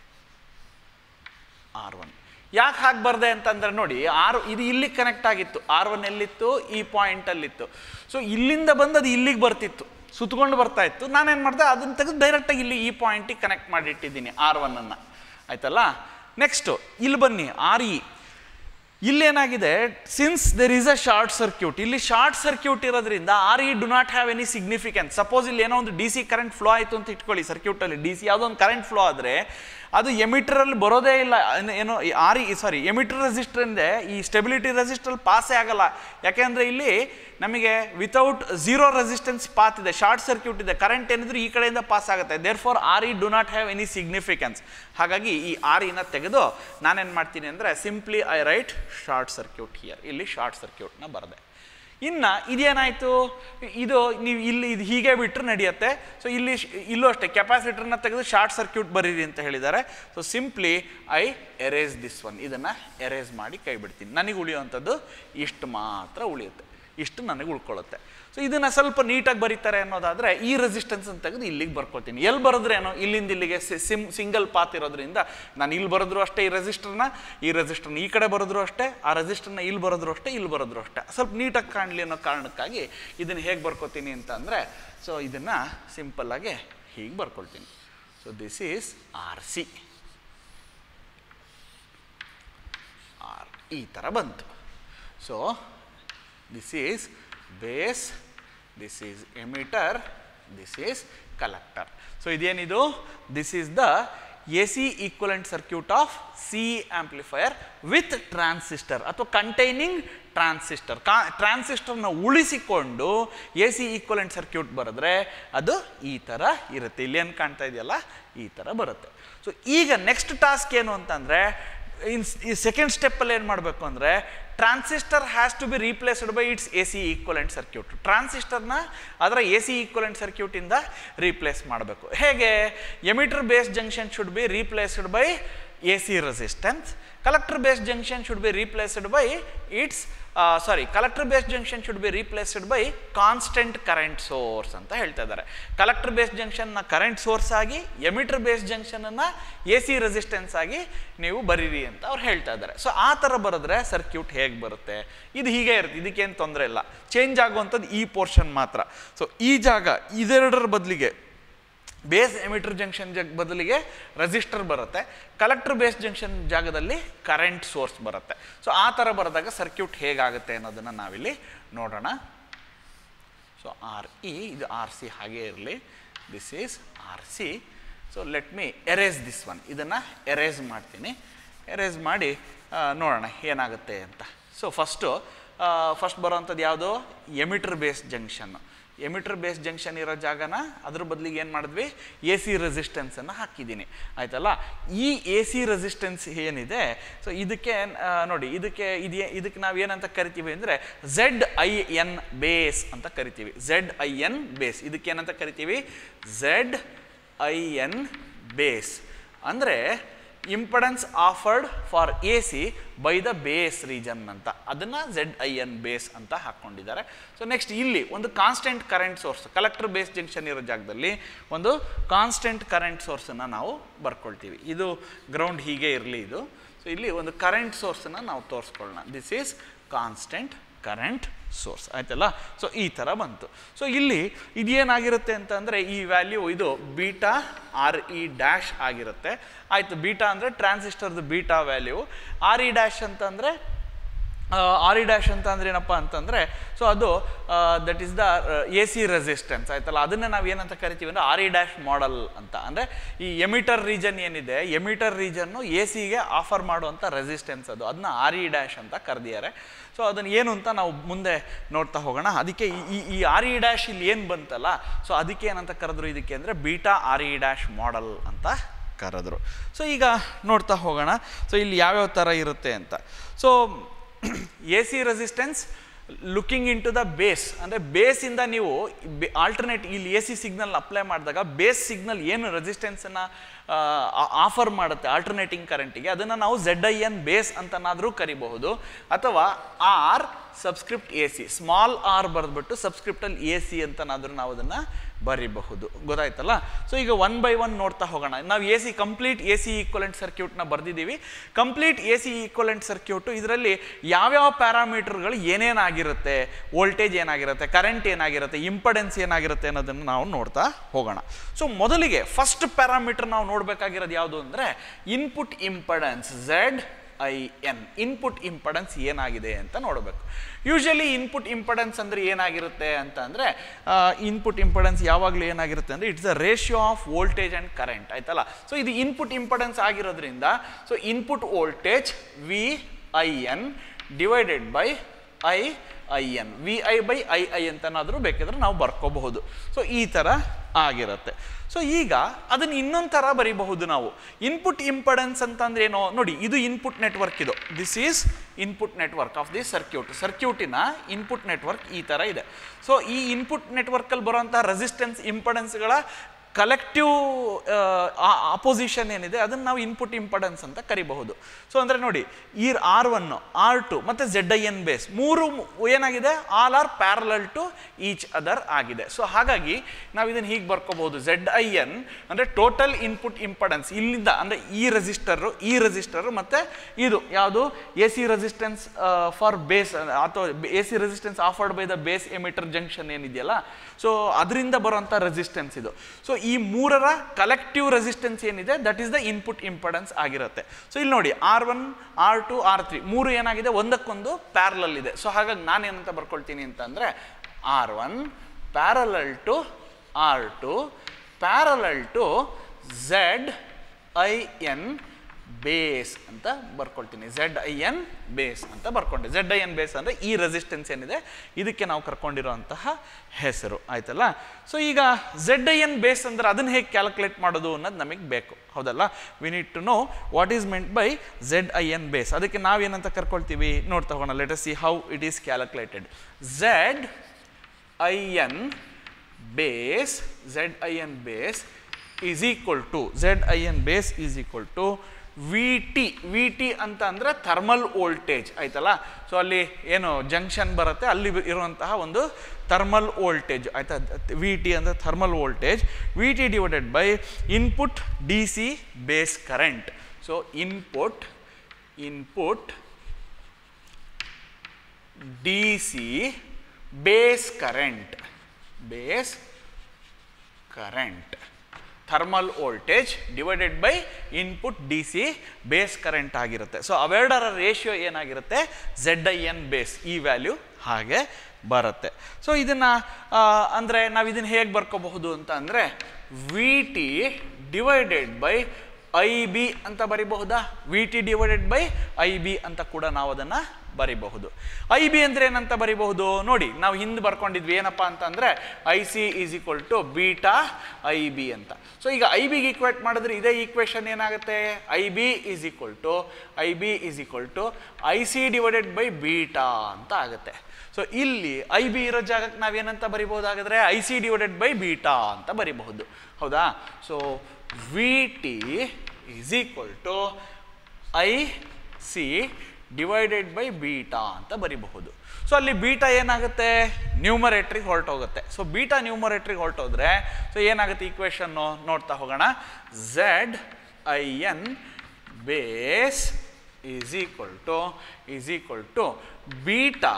ಆರ್ ಒನ್ ಯಾಕೆ ಹಾಗೆ ಬರ್ದೆ ಅಂತಂದ್ರೆ ನೋಡಿ ಆರ್ ಇದು ಇಲ್ಲಿಗೆ ಕನೆಕ್ಟ್ ಆಗಿತ್ತು ಆರ್ ಒನ್ ಎಲ್ಲಿತ್ತು ಈ ಪಾಯಿಂಟಲ್ಲಿತ್ತು ಸೊ ಇಲ್ಲಿಂದ ಬಂದು ಅದು ಇಲ್ಲಿಗೆ ಬರ್ತಿತ್ತು ಸುತ್ಕೊಂಡು ಬರ್ತಾ ಇತ್ತು ನಾನೇನು ಮಾಡಿದೆ ಅದನ್ನು ತೆಗೆದು ಡೈರೆಕ್ಟಾಗಿ ಇಲ್ಲಿ ಈ ಪಾಯಿಂಟಿಗೆ ಕನೆಕ್ಟ್ ಮಾಡಿಟ್ಟಿದ್ದೀನಿ ಆರ್ ಒನ್ನನ್ನು ಆಯ್ತಲ್ಲ ನೆಕ್ಸ್ಟು ಇಲ್ಲಿ ಬನ್ನಿ ಆರ್ ಇ ಇಲ್ಲೇನಾಗಿದೆ since there is a short circuit ಇಲ್ಲಿ ಶಾರ್ಟ್ ಸರ್ಕ್ಯೂಟ್ ಇರೋದ್ರಿಂದ R E do not have any significance suppose ಇಲ್ಲಿ ಏನೋ ಒಂದು ಡಿ ಸಿ ಕರೆಂಟ್ ಫ್ಲೋ ಆಯಿತು ಅಂತ ಇಟ್ಕೊಳ್ಳಿ ಸರ್ಕ್ಯೂಟಲ್ಲಿ ಡಿ ಸಿ ಯಾವುದೋ ಒಂದು ಕರೆಂಟ್ ಫ್ಲೋ ಆದರೆ ಅದು ಎಮಿಟರಲ್ಲಿ ಬರೋದೇ ಇಲ್ಲ ಏನ್- ಏನೋ ಆರ್ ಇ ಸಾರಿ ಎಮಿಟರ್ ರೆಸಿಸ್ಟ್ರಿಂದ ಈ ಸ್ಟೆಬಿಲಿಟಿ ರೆಸಿಸ್ಟರ್ ಪಾಸೇ ಆಗಲ್ಲ ಯಾಕೆಂದರೆ ಇಲ್ಲಿ ನಮಗೆ ವಿತೌಟ್ ಝೀರೋ ರೆಸಿಸ್ಟೆನ್ಸ್ ಪಾತ್ ಇದೆ ಶಾರ್ಟ್ ಸರ್ಕ್ಯೂಟ್ ಇದೆ ಕರೆಂಟ್ ಏನಿದ್ರು ಈ ಕಡೆಯಿಂದ ಪಾಸ್ ಆಗುತ್ತೆ therefore R E do not have any significance ಹಾಗಾಗಿ ಈ ಆರ್ ಇನ ತೆಗೆದು ನಾನೇನು ಮಾಡ್ತೀನಿ ಅಂದರೆ simply I write short circuit here ಇಲ್ಲಿ ಶಾರ್ಟ್ ಸರ್ಕ್ಯೂಟ್ನ ಬರದೆ ಇನ್ನು ಇದೇನಾಯಿತು ಇದು ನೀವು ಇಲ್ಲಿ ಇದು ಹೀಗೆ ಬಿಟ್ಟರೆ ನಡೆಯುತ್ತೆ ಸೊ ಇಲ್ಲಿ ಶ್- ಇಲ್ಲೂ ಅಷ್ಟೇ ಕೆಪಾಸಿಟರ್ನ ತೆಗೆದು ಶಾರ್ಟ್ ಸರ್ಕ್ಯೂಟ್ ಬರೀರಿ ಅಂತ ಹೇಳಿದ್ದಾರೆ so simply I erase this one ಇದನ್ನು ಎರೇಸ್ ಮಾಡಿ ಕೈ ಬಿಡ್ತೀನಿ ನನಗೆ ಉಳಿಯುವಂಥದ್ದು ಇಷ್ಟು ಮಾತ್ರ ಉಳಿಯುತ್ತೆ ಇಷ್ಟು ನನಗೆ ಉಳ್ಕೊಳ್ಳುತ್ತೆ ಸೊ ಇದನ್ನು ಸ್ವಲ್ಪ ನೀಟಾಗಿ ಬರೀತಾರೆ ಅನ್ನೋದಾದರೆ ಈ ರೆಸಿಸ್ಟೆನ್ಸ್ ಅಂತ ತೆಗೆದು ಇಲ್ಲಿಗೆ ಬರ್ಕೊತೀನಿ ಎಲ್ಲಿ ಬರೆದ್ರೇನೋ ಇಲ್ಲಿಂದ ಇಲ್ಲಿಗೆ ಸಿಮ್ ಸಿಂಗಲ್ ಪಾತ್ ಇರೋದ್ರಿಂದ ನಾನು ಇಲ್ಲಿ ಬರೆದ್ರು ಅಷ್ಟೇ ಈ ರೆಸಿಸ್ಟರ್ನ ಈ ರೆಸಿಸ್ಟರ್ನ ಈ ಕಡೆ ಬರೆದ್ರು ಅಷ್ಟೇ ಆ ರೆಸಿಸ್ಟರ್ನ ಇಲ್ಲಿ ಬರೆದ್ರು ಅಷ್ಟೇ ಇಲ್ಲಿ ಬರೆದ್ರು ಅಷ್ಟೇ ಸ್ವಲ್ಪ ನೀಟಾಗಿ ಕಾಣಲಿ ಅನ್ನೋ ಕಾರಣಕ್ಕಾಗಿ ಇದನ್ನು ಹೇಗೆ ಬರ್ಕೊತೀನಿ ಅಂತ ಅಂದರೆ ಸೊ ಇದನ್ನು ಸಿಂಪಲ್ಲಾಗಿ ಹೀಗೆ ಬರ್ಕೊಳ್ತೀನಿ so this is R C R ಈ ಥರ ಬಂತು so this is base this is emitter this is collector so ಇದೇನಿದು this is the A C equivalent circuit of C amplifier with transistor ಅಥವಾ ಕಂಟೈನಿಂಗ್ ಟ್ರಾನ್ಸಿಸ್ಟರ್ ಕಾ ಟ್ರಾನ್ಸಿಸ್ಟರ್ನ ಉಳಿಸಿಕೊಂಡು A C equivalent circuit ಬರೆದ್ರೆ ಅದು ಈ ಥರ ಇರುತ್ತೆ ಇಲ್ಲಿ ಏನು ಕಾಣ್ತಾ ಇದೆಯಲ್ಲ ಈ ಥರ ಬರುತ್ತೆ ಸೊ ಈಗ ನೆಕ್ಸ್ಟ್ ಟಾಸ್ಕ್ ಏನು ಅಂತಂದರೆ ಇನ್ ಈ ಸೆಕೆಂಡ್ ಸ್ಟೆಪ್ಪಲ್ಲಿ ಏನು ಮಾಡಬೇಕು ಅಂದರೆ transistor has to be replaced by its A C equivalent circuit ಟ್ರಾನ್ಸಿಸ್ಟರ್ನ ಅದರ ಎ ಸಿ ಈಕ್ವಲೆಂಟ್ ಸರ್ಕ್ಯೂಟಿಂದ ರೀಪ್ಲೇಸ್ ಮಾಡಬೇಕು ಹೇಗೆ emitter base junction should be replaced by A C resistance collector base junction should be replaced by its sorry collector base junction should be replaced by constant current source ಅಂತ ಹೇಳ್ತಾ ಇದ್ದಾರೆ collector base ಜಂಕ್ಷನ್ನ current source ಆಗಿ emitter base ಜಂಕ್ಷನನ್ನು A C resistance ಆಗಿ ನೀವು ಬರೀರಿ ಅಂತ ಅವ್ರು ಹೇಳ್ತಾ ಇದ್ದಾರೆ ಸೊ ಆ ಥರ ಬರೆದ್ರೆ ಸರ್ಕ್ಯೂಟ್ ಹೇಗೆ ಬರುತ್ತೆ ಇದು ಹೀಗೆ ಇರುತ್ತೆ ಇದಕ್ಕೇನು ತೊಂದರೆ ಇಲ್ಲ ಚೇಂಜ್ ಆಗುವಂಥದ್ದು ಈ ಪೋರ್ಷನ್ ಮಾತ್ರ ಸೊ ಈ ಜಾಗ ಇದೆರಡರ ಬದಲಿಗೆ ಬೇಸ್ ಎಮಿಟರ್ ಜಂಕ್ಷನ್ ಜಗ್ ಬದಲಿಗೆ ರೆಸಿಸ್ಟರ್ ಬರುತ್ತೆ ಕಲೆಕ್ಟರ್ ಬೇಸ್ ಜಂಕ್ಷನ್ ಜಾಗದಲ್ಲಿ ಕರೆಂಟ್ ಸೋರ್ಸ್ ಬರುತ್ತೆ ಸೊ ಆ ಥರ ಬರೆದಾಗ ಸರ್ಕ್ಯೂಟ್ ಹೇಗಾಗುತ್ತೆ ಅನ್ನೋದನ್ನು ನಾವಿಲ್ಲಿ ನೋಡೋಣ ಸೊ ಆರ್ ಇ ಇದು ಆರ್ ಸಿ ಹಾಗೇ ಇರಲಿ this is R C so let me erase this one ಇದನ್ನು ಎರೇಸ್ ಮಾಡ್ತೀನಿ ಎರೇಸ್ ಮಾಡಿ ಆ, ನೋಡೋಣ ಏನಾಗುತ್ತೆ ಅಂತ ಸೊ ಫಸ್ಟು ಫಸ್ಟ್ ಬರೋವಂಥದ್ದು ಯಾವುದು ಎಮಿಟರ್ ಬೇಸ್ ಜಂಕ್ಷನ್ನು ಎಮಿಟರ್ ಬೇಸ್ ಜಂಕ್ಷನ್ ಇರೋ ಜಾಗನ ಅದ್ರ ಬದಲಿಗೆ ಏನು ಮಾಡಿದ್ವಿ ಎ ಸಿ ರೆಸಿಸ್ಟೆನ್ಸನ್ನು ಹಾಕಿದ್ದೀನಿ ಆಯ್ತಲ್ಲ ಈ ಎ ಸಿ ರೆಸಿಸ್ಟೆನ್ಸ್ ಏನಿದೆ ಸೊ ಇದಕ್ಕೆ ಆ, ನೋಡಿ ಇದಕ್ಕೆ ಇದು ಇದಕ್ಕೆ ನಾವು ಏನಂತ ಕರಿತೀವಿ ಅಂದರೆ ಝೆಡ್ ಐ ಎನ್ ಬೇಸ್ ಅಂತ ಕರಿತೀವಿ ಝೆಡ್ ಐ ಎನ್ ಬೇಸ್ ಇದಕ್ಕೆ ಏನಂತ ಕರಿತೀವಿ ಝೆಡ್ ಐ ಎನ್ ಬೇಸ್ ಅಂದರೆ impedance offered for A C by the base region ಅಂತ ಅದನ್ನು ಝೆಡ್ ಐ ಎನ್ ಬೇಸ್ ಅಂತ ಹಾಕ್ಕೊಂಡಿದ್ದಾರೆ ಸೊ ನೆಕ್ಸ್ಟ್ ಇಲ್ಲಿ ಒಂದು constant current source collector base junction ಇರೋ ಜಾಗದಲ್ಲಿ ಒಂದು ಕಾನ್ಸ್ಟೆಂಟ್ ಕರೆಂಟ್ ಸೋರ್ಸನ್ನು ನಾವು ಬರ್ಕೊಳ್ತೀವಿ ಇದು ಗ್ರೌಂಡ್ ಹೀಗೆ ಇರಲಿ ಇದು ಸೊ ಇಲ್ಲಿ ಒಂದು ಕರೆಂಟ್ ಸೋರ್ಸನ್ನು ನಾವು ತೋರಿಸ್ಕೊಳ್ಳೋಣ this is constant current source ಆಯ್ತಲ್ಲ ಸೊ ಈ ಥರ ಬಂತು ಸೊ ಇಲ್ಲಿ ಇದೇನಾಗಿರುತ್ತೆ ಅಂತಂದರೆ ಈ ವ್ಯಾಲ್ಯೂ ಇದು ಬೀಟಾ ಆರ್ ಇ ಡ್ಯಾಶ್ ಆಗಿರುತ್ತೆ ಆಯಿತು ಬೀಟಾ ಅಂದರೆ ಟ್ರಾನ್ಸಿಸ್ಟರ್ದು beta value R E dash ಅಂತಂದರೆ ಆರ್ ಇ ಡ್ಯಾಶ್ ಅಂತ ಅಂದ್ರೆ ಏನಪ್ಪ ಅಂತಂದರೆ ಸೊ ಅದು that is the A C resistance ಆಯ್ತಲ್ಲ ಅದನ್ನು ನಾವು ಏನಂತ ಕರಿತೀವಿ ಅಂದರೆ ಆರ್ ಇ ಡ್ಯಾಶ್ ಮಾಡಲ್ ಅಂತ ಅಂದರೆ ಈ ಎಮಿಟರ್ ರೀಜನ್ ಏನಿದೆ ಎಮಿಟರ್ ರೀಜನ್ನು ಎ ಸಿಗೆ ಆಫರ್ ಮಾಡುವಂಥ ರೆಸಿಸ್ಟೆನ್ಸ್ ಅದು ಅದನ್ನ ಆರ್ ಇ ಡ್ಯಾಶ್ ಅಂತ ಕರೆದಿದ್ದಾರೆ ಸೊ ಅದನ್ನು ಏನು ಅಂತ ನಾವು ಮುಂದೆ ನೋಡ್ತಾ ಹೋಗೋಣ ಅದಕ್ಕೆ ಈ- ಈ ಈ ಆರ್ ಇ ಡ್ಯಾಶ್ ಇಲ್ಲಿ ಏನು ಬಂತಲ್ಲ ಸೊ ಅದಕ್ಕೆ ಏನಂತ ಕರೆದ್ರು ಇದಕ್ಕೆ ಅಂದರೆ beta R E dash model ಅಂತ ಕರೆದ್ರು ಸೊ ಈಗ ನೋಡ್ತಾ ಹೋಗೋಣ ಸೊ ಇಲ್ಲಿ ಯಾವ್ಯಾವ ಥರ ಇರುತ್ತೆ ಅಂತ so A C resistance looking into the base ಅಂದರೆ ಬೇಸಿಂದ ನೀವು ಆಲ್ಟರ್ನೇಟ್ ಇಲ್ಲಿ ಎ ಸಿ ಸಿಗ್ನಲ್ ಅಪ್ಲೈ ಮಾಡಿದಾಗ ಬೇಸ್ ಸಿಗ್ನಲ್ ಏನು ರೆಸಿಸ್ಟೆನ್ಸನ್ನು ಆಫರ್ ಮಾಡುತ್ತೆ ಆಲ್ಟರ್ನೇಟಿಂಗ್ ಕರೆಂಟಿಗೆ ಅದನ್ನು ನಾವು ಝೆಡ್ ಐ ಎನ್ ಬೇಸ್ ಅಂತನಾದರೂ ಕರಿಬಹುದು ಅಥವಾ R subscript A C small R ಬರೆದ್ಬಿಟ್ಟು ಸಬ್ಸ್ಕ್ರಿಪ್ಟಲ್ಲಿ ಎ ಸಿ ಅಂತನಾದರೂ ನಾವು ಅದನ್ನು ಬರಿಬಹುದು ಗೊತ್ತಾಯ್ತಲ್ಲ ಸೊ ಈಗ ಒನ್ ಬೈ ಒನ್ ನೋಡ್ತಾ ಹೋಗೋಣ ನಾವು A C complete A C equivalent ಸರ್ಕ್ಯೂಟ್ನ ಬರೆದಿದ್ದೀವಿ complete A C equivalent circuit ಇದರಲ್ಲಿ ಯಾವ್ಯಾವ ಪ್ಯಾರಾಮೀಟರ್ಗಳು ಏನೇನಾಗಿರುತ್ತೆ ವೋಲ್ಟೇಜ್ ಏನಾಗಿರುತ್ತೆ ಕರೆಂಟ್ ಏನಾಗಿರುತ್ತೆ ಇಂಪಡೆನ್ಸ್ ಏನಾಗಿರುತ್ತೆ ಅನ್ನೋದನ್ನು ನಾವು ನೋಡ್ತಾ ಹೋಗೋಣ ಸೊ ಮೊದಲಿಗೆ ಫಸ್ಟ್ ಪ್ಯಾರಾಮೀಟರ್ ನಾವು ನೋಡಬೇಕಾಗಿರೋದು ಯಾವುದು ಅಂದರೆ input impedance Z I N input impedance ಏನಾಗಿದೆ ಅಂತ ನೋಡಬೇಕು ಯೂಶಲಿ ಇನ್ಪುಟ್ ಇಂಪಡೆನ್ಸ್ ಅಂದರೆ ಏನಾಗಿರುತ್ತೆ ಅಂತ ಅಂದರೆ ಇನ್ಪುಟ್ ಇಂಪಡೆನ್ಸ್ ಯಾವಾಗಲೂ ಏನಾಗಿರುತ್ತೆ ಅಂದರೆ it's the ratio of voltage and current ಆಯ್ತಲ್ಲ ಸೊ ಇದು ಇನ್ಪುಟ್ ಇಂಪಡೆನ್ಸ್ ಆಗಿರೋದ್ರಿಂದ so input voltage V I N divided by I I N V I by I I ಅಂತನಾದರೂ ಬೇಕಾದ್ರೆ ನಾವು ಬರ್ಕೋಬಹುದು ಸೊ ಈ ಥರ ಆಗಿರುತ್ತೆ ಸೊ ಈಗ ಅದನ್ನು ಇನ್ನೊಂದು ಥರ ಬರೀಬಹುದು ನಾವು ಇನ್ಪುಟ್ ಇಂಪಡೆನ್ಸ್ ಅಂತಂದ್ರೆ ಏನೋ ನೋಡಿ ಇದು ಇನ್ಪುಟ್ ನೆಟ್ವರ್ಕ್ ಇದು this is input network of the circuit ಸರ್ಕ್ಯೂಟಿನ ಇನ್ಪುಟ್ ನೆಟ್ವರ್ಕ್ ಈ ಥರ ಇದೆ ಸೊ ಈ ಇನ್ಪುಟ್ ನೆಟ್ವರ್ಕಲ್ಲಿ ಬರುವಂಥ ರೆಸಿಸ್ಟೆನ್ಸ್ ಇಂಪಡೆನ್ಸ್ಗಳ ಕಲೆಕ್ಟಿವ್ ಅಪೋಸಿಷನ್ ಏನಿದೆ ಅದನ್ನು ನಾವು ಇನ್ಪುಟ್ ಇಂಪಡೆನ್ಸ್ ಅಂತ ಕರಿಬಹುದು ಸೊ ಅಂದರೆ ನೋಡಿ ಈ ಆರ್ ಒನ್ ಆರ್ ಟು ಮತ್ತು ಜೆಡ್ ಐ ಎನ್ ಬೇಸ್ ಮೂರು ಮು- ಏನಾಗಿದೆ all are parallel to each other ಆಗಿದೆ ಸೊ ಹಾಗಾಗಿ ನಾವು ಇದನ್ನು ಹೀಗೆ ಬರ್ಕೋಬಹುದು ಜೆಡ್ ಐ ಎನ್ ಅಂದರೆ ಟೋಟಲ್ ಇನ್ಪುಟ್ ಇಂಪಡೆನ್ಸ್ ಇಲ್ಲಿಂದ ಅಂದರೆ ಈ ರೆಸಿಸ್ಟರು ಈ ರೆಸಿಸ್ಟರು ಮತ್ತು ಇದು ಯಾವುದು A C resistance for base ಅಥವಾ A C resistance offered by the base emitter junction ಏನಿದೆಯಲ್ಲ ಸೊ ಅದರಿಂದ ಬರುವಂಥ ರೆಸಿಸ್ಟೆನ್ಸ್ ಇದು ಸೊ ಈ ಮೂರರ ಕಲೆಕ್ಟಿವ್ ರೆಸಿಸ್ಟೆನ್ಸ್ ಏನಿದೆ that is the input impedance ಆಗಿರುತ್ತೆ ಸೊ ಇಲ್ಲಿ ನೋಡಿ R one R two R three ಮೂರು ಏನಾಗಿದೆ ಒಂದಕ್ಕೊಂದು ಪ್ಯಾರಲಲ್ ಇದೆ ಸೊ ಹಾಗಾಗಿ ನಾನು ಏನಂತ ಬರ್ಕೊಳ್ತೀನಿ ಅಂತಂದರೆ R one parallel to R two parallel to Z I N base ಅಂತ ಬರ್ಕೊಳ್ತೀನಿ ಝೆಡ್ ಐ ಎನ್ ಬೇಸ್ ಅಂತ ಬರ್ಕೊಂಡೆ ಝೆಡ್ ಐ ಎನ್ ಬೇಸ್ ಅಂದರೆ ಈ ರೆಸಿಸ್ಟೆನ್ಸ್ ಏನಿದೆ ಇದಕ್ಕೆ ನಾವು ಕರ್ಕೊಂಡಿರೋಂತಹ ಹೆಸರು ಆಯ್ತಲ್ಲ ಸೊ ಈಗ ಝೆಡ್ ಐ ಎನ್ ಬೇಸ್ ಅಂದ್ರೆ ಅದನ್ನು ಹೇಗೆ ಕ್ಯಾಲ್ಕುಲೇಟ್ ಮಾಡೋದು ಅನ್ನೋದು ನಮಗೆ ಬೇಕು ಹೌದಲ್ಲ we need to know what is meant by Z I N base ಅದಕ್ಕೆ ನಾವೇನಂತ ಕರ್ಕೊಳ್ತೀವಿ ನೋಡ್ತಾ ಹೋಗೋಣ let see how it is calculated Z I N base Z I N base is equal to Z I N base is equal to V T V T ಅಂತ ಅಂದರೆ thermal voltage ಆಯ್ತಲ್ಲ so ಅಲ್ಲಿ ಏನು junction ಬರುತ್ತೆ ಅಲ್ಲಿ ಇರುವಂತಹ ಒಂದು thermal voltage ಆಯ್ತಾ ವಿ ಟಿ ಅಂದರೆ thermal voltage V T divided by input D C base current so input input D C base current base current thermal voltage divided by input D C base current ಆಗಿರುತ್ತೆ so ಅವೆರಡರ ratio ಏನಾಗಿರುತ್ತೆ Z I N base ಈ value ಹಾಗೆ ಬರುತ್ತೆ so ಇದನ್ನು ಅಂದರೆ ನಾವು ಇದನ್ನು ಹೇಗೆ ಬರ್ಕೋಬಹುದು ಅಂತ ಅಂದರೆ V T divided by I B ಅಂತ ಬರಿಬಹುದಾ V T divided by I B ಅಂತ ಕೂಡ ನಾವು ಅದನ್ನು ಬರಿಬಹುದು ಐ ಬಿ ಅಂದರೆ ಏನಂತ ಬರಿಬಹುದು ನೋಡಿ ನಾವು ಹಿಂದೆ ಬರ್ಕೊಂಡಿದ್ವಿ ಏನಪ್ಪ ಅಂತಂದರೆ I C is equal to beta I B ಅಂತ ಸೊ ಈಗ ಐ ಬಿಗೆ ಈಕ್ವೇಟ್ ಮಾಡಿದ್ರೆ ಇದೇ ಈಕ್ವೇಷನ್ ಏನಾಗುತ್ತೆ I B is equal to I B is equal to I C divided by beta ಅಂತ ಆಗುತ್ತೆ ಸೊ ಇಲ್ಲಿ ಐ ಬಿ ಇರೋ ಜಾಗಕ್ಕೆ ನಾವೇನಂತ ಬರಿಬಹುದಾಗಿದ್ರೆ I C divided by beta ಅಂತ ಬರಿಬಹುದು ಹೌದಾ so V T is equal to I C divided by beta ಅಂತ ಬರಿಬಹುದು ಸೊ ಅಲ್ಲಿ ಬೀಟಾ ಏನಾಗುತ್ತೆ ನ್ಯೂಮರೇಟ್ರಿಗೆ ಹೊರಟೋಗುತ್ತೆ ಸೊ ಬೀಟಾ ನ್ಯೂಮರೇಟ್ರಿಗೆ ಹೊರಟೋದ್ರೆ ಸೊ ಏನಾಗುತ್ತೆ ಈಕ್ವೇಷನ್ನು ನೋಡ್ತಾ ಹೋಗೋಣ Z I N base is equal to is equal to beta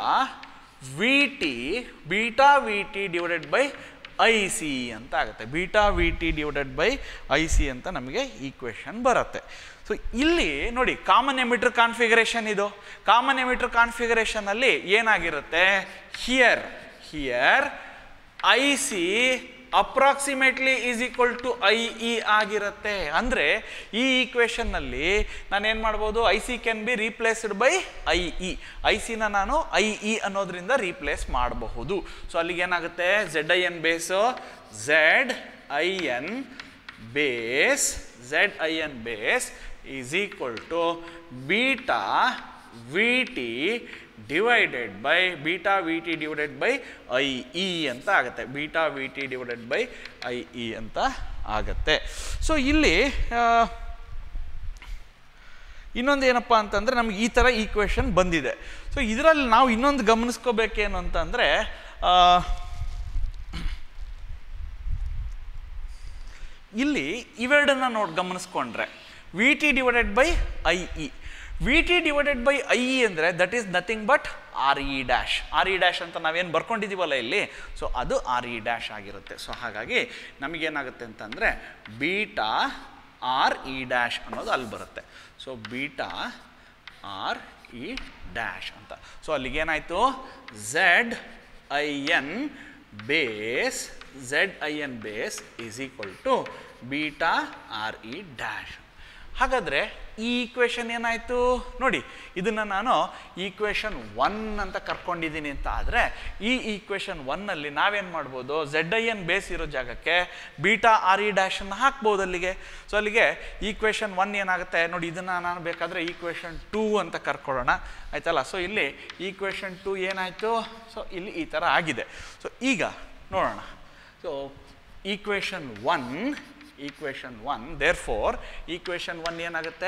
V T beta V T divided by I C ಅಂತ ಆಗುತ್ತೆ beta V T divided by I C ಅಂತ ನಮಗೆ ಈಕ್ವೇಷನ್ ಬರುತ್ತೆ ಸೊ ಇಲ್ಲಿ ನೋಡಿ ಕಾಮನ್ ಎಮಿಟರ್ ಕಾನ್ಫಿಗರೇಷನ್ ಇದು common emitter ಕಾನ್ಫಿಗರೇಷನಲ್ಲಿ ಏನಾಗಿರುತ್ತೆ here here I C approximately is equal to I E ಆಗಿರುತ್ತೆ ಅಂದರೆ ಈ ಈಕ್ವೇಷನ್ನಲ್ಲಿ ನಾನೇನು ಮಾಡ್ಬೋದು I C can be replaced by I E I ಸಿನ ನಾನು ಐ ಇ ಅನ್ನೋದ್ರಿಂದ ರೀಪ್ಲೇಸ್ ಮಾಡಬಹುದು ಸೊ ಅಲ್ಲಿಗೆ ಏನಾಗುತ್ತೆ Z I N base Z I N base Z I N base is equal to beta V T divided by beta V T divided by I E ಅಂತ ಆಗುತ್ತೆ beta V T divided by I E ಅಂತ ಆಗತ್ತೆ so ಇಲ್ಲಿ ಆ, ಇನ್ನೊಂದು ಏನಪ್ಪ ಅಂತಂದರೆ ನಮ್ಗೆ ಈ ಥರ ಈಕ್ವೇಷನ್ ಬಂದಿದೆ ಸೊ ಇದರಲ್ಲಿ ನಾವು ಇನ್ನೊಂದು ಗಮನಿಸ್ಕೋಬೇಕೇನು ಅಂತಂದರೆ ಇಲ್ಲಿ ಇವೆರಡನ್ನ ನೋಡಿ ಗಮನಿಸ್ಕೊಂಡ್ರೆ V T divided by I E V T divided by I E ಅಂದರೆ that is nothing but R E dash R E dash ಅಂತ ನಾವೇನು ಬರ್ಕೊಂಡಿದ್ದೀವಲ್ಲ ಇಲ್ಲಿ ಸೊ ಅದು ಆರ್ ಇ ಡ್ಯಾಶ್ ಆಗಿರುತ್ತೆ ಸೊ ಹಾಗಾಗಿ ನಮಗೇನಾಗುತ್ತೆ ಅಂತಂದರೆ ಬೀಟಾ ಆರ್ ಇ ಡ್ಯಾಶ್ ಅನ್ನೋದು ಅಲ್ಲಿ ಬರುತ್ತೆ so beta R E dash ಅಂತ ಸೊ ಅಲ್ಲಿಗೇನಾಯಿತು Z I N base Z I N base is equal to beta R E dash ಹಾಗಾದರೆ ಈ ಈಕ್ವೇಷನ್ ಏನಾಯಿತು ನೋಡಿ ಇದನ್ನು ನಾನು ಈಕ್ವೇಷನ್ ಒನ್ ಅಂತ ಕರ್ಕೊಂಡಿದ್ದೀನಿ ಅಂತ ಆದರೆ ಈ ಈಕ್ವೇಷನ್ ಒನ್ನಲ್ಲಿ ನಾವೇನು ಮಾಡ್ಬೋದು ಝೆಡ್ ಐ ಎನ್ ಬೇಸ್ ಇರೋ ಜಾಗಕ್ಕೆ ಬೀಟಾ ಆರ್ ಇ ಡ್ಯಾಶನ್ನು ಹಾಕ್ಬೋದು ಅಲ್ಲಿಗೆ ಸೊ ಅಲ್ಲಿಗೆ ಈಕ್ವೇಷನ್ ಒನ್ ಏನಾಗುತ್ತೆ ನೋಡಿ ಇದನ್ನು ನಾನು ಬೇಕಾದರೆ ಈಕ್ವೇಷನ್ ಟೂ ಅಂತ ಕರ್ಕೊಳ್ಳೋಣ ಆಯ್ತಲ್ಲ ಸೊ ಇಲ್ಲಿ ಈಕ್ವೇಷನ್ ಟೂ ಏನಾಯಿತು ಸೊ ಇಲ್ಲಿ ಈ ಥರ ಆಗಿದೆ ಸೊ ಈಗ ನೋಡೋಣ so equation one equation one therefore equation one ಏನಾಗುತ್ತೆ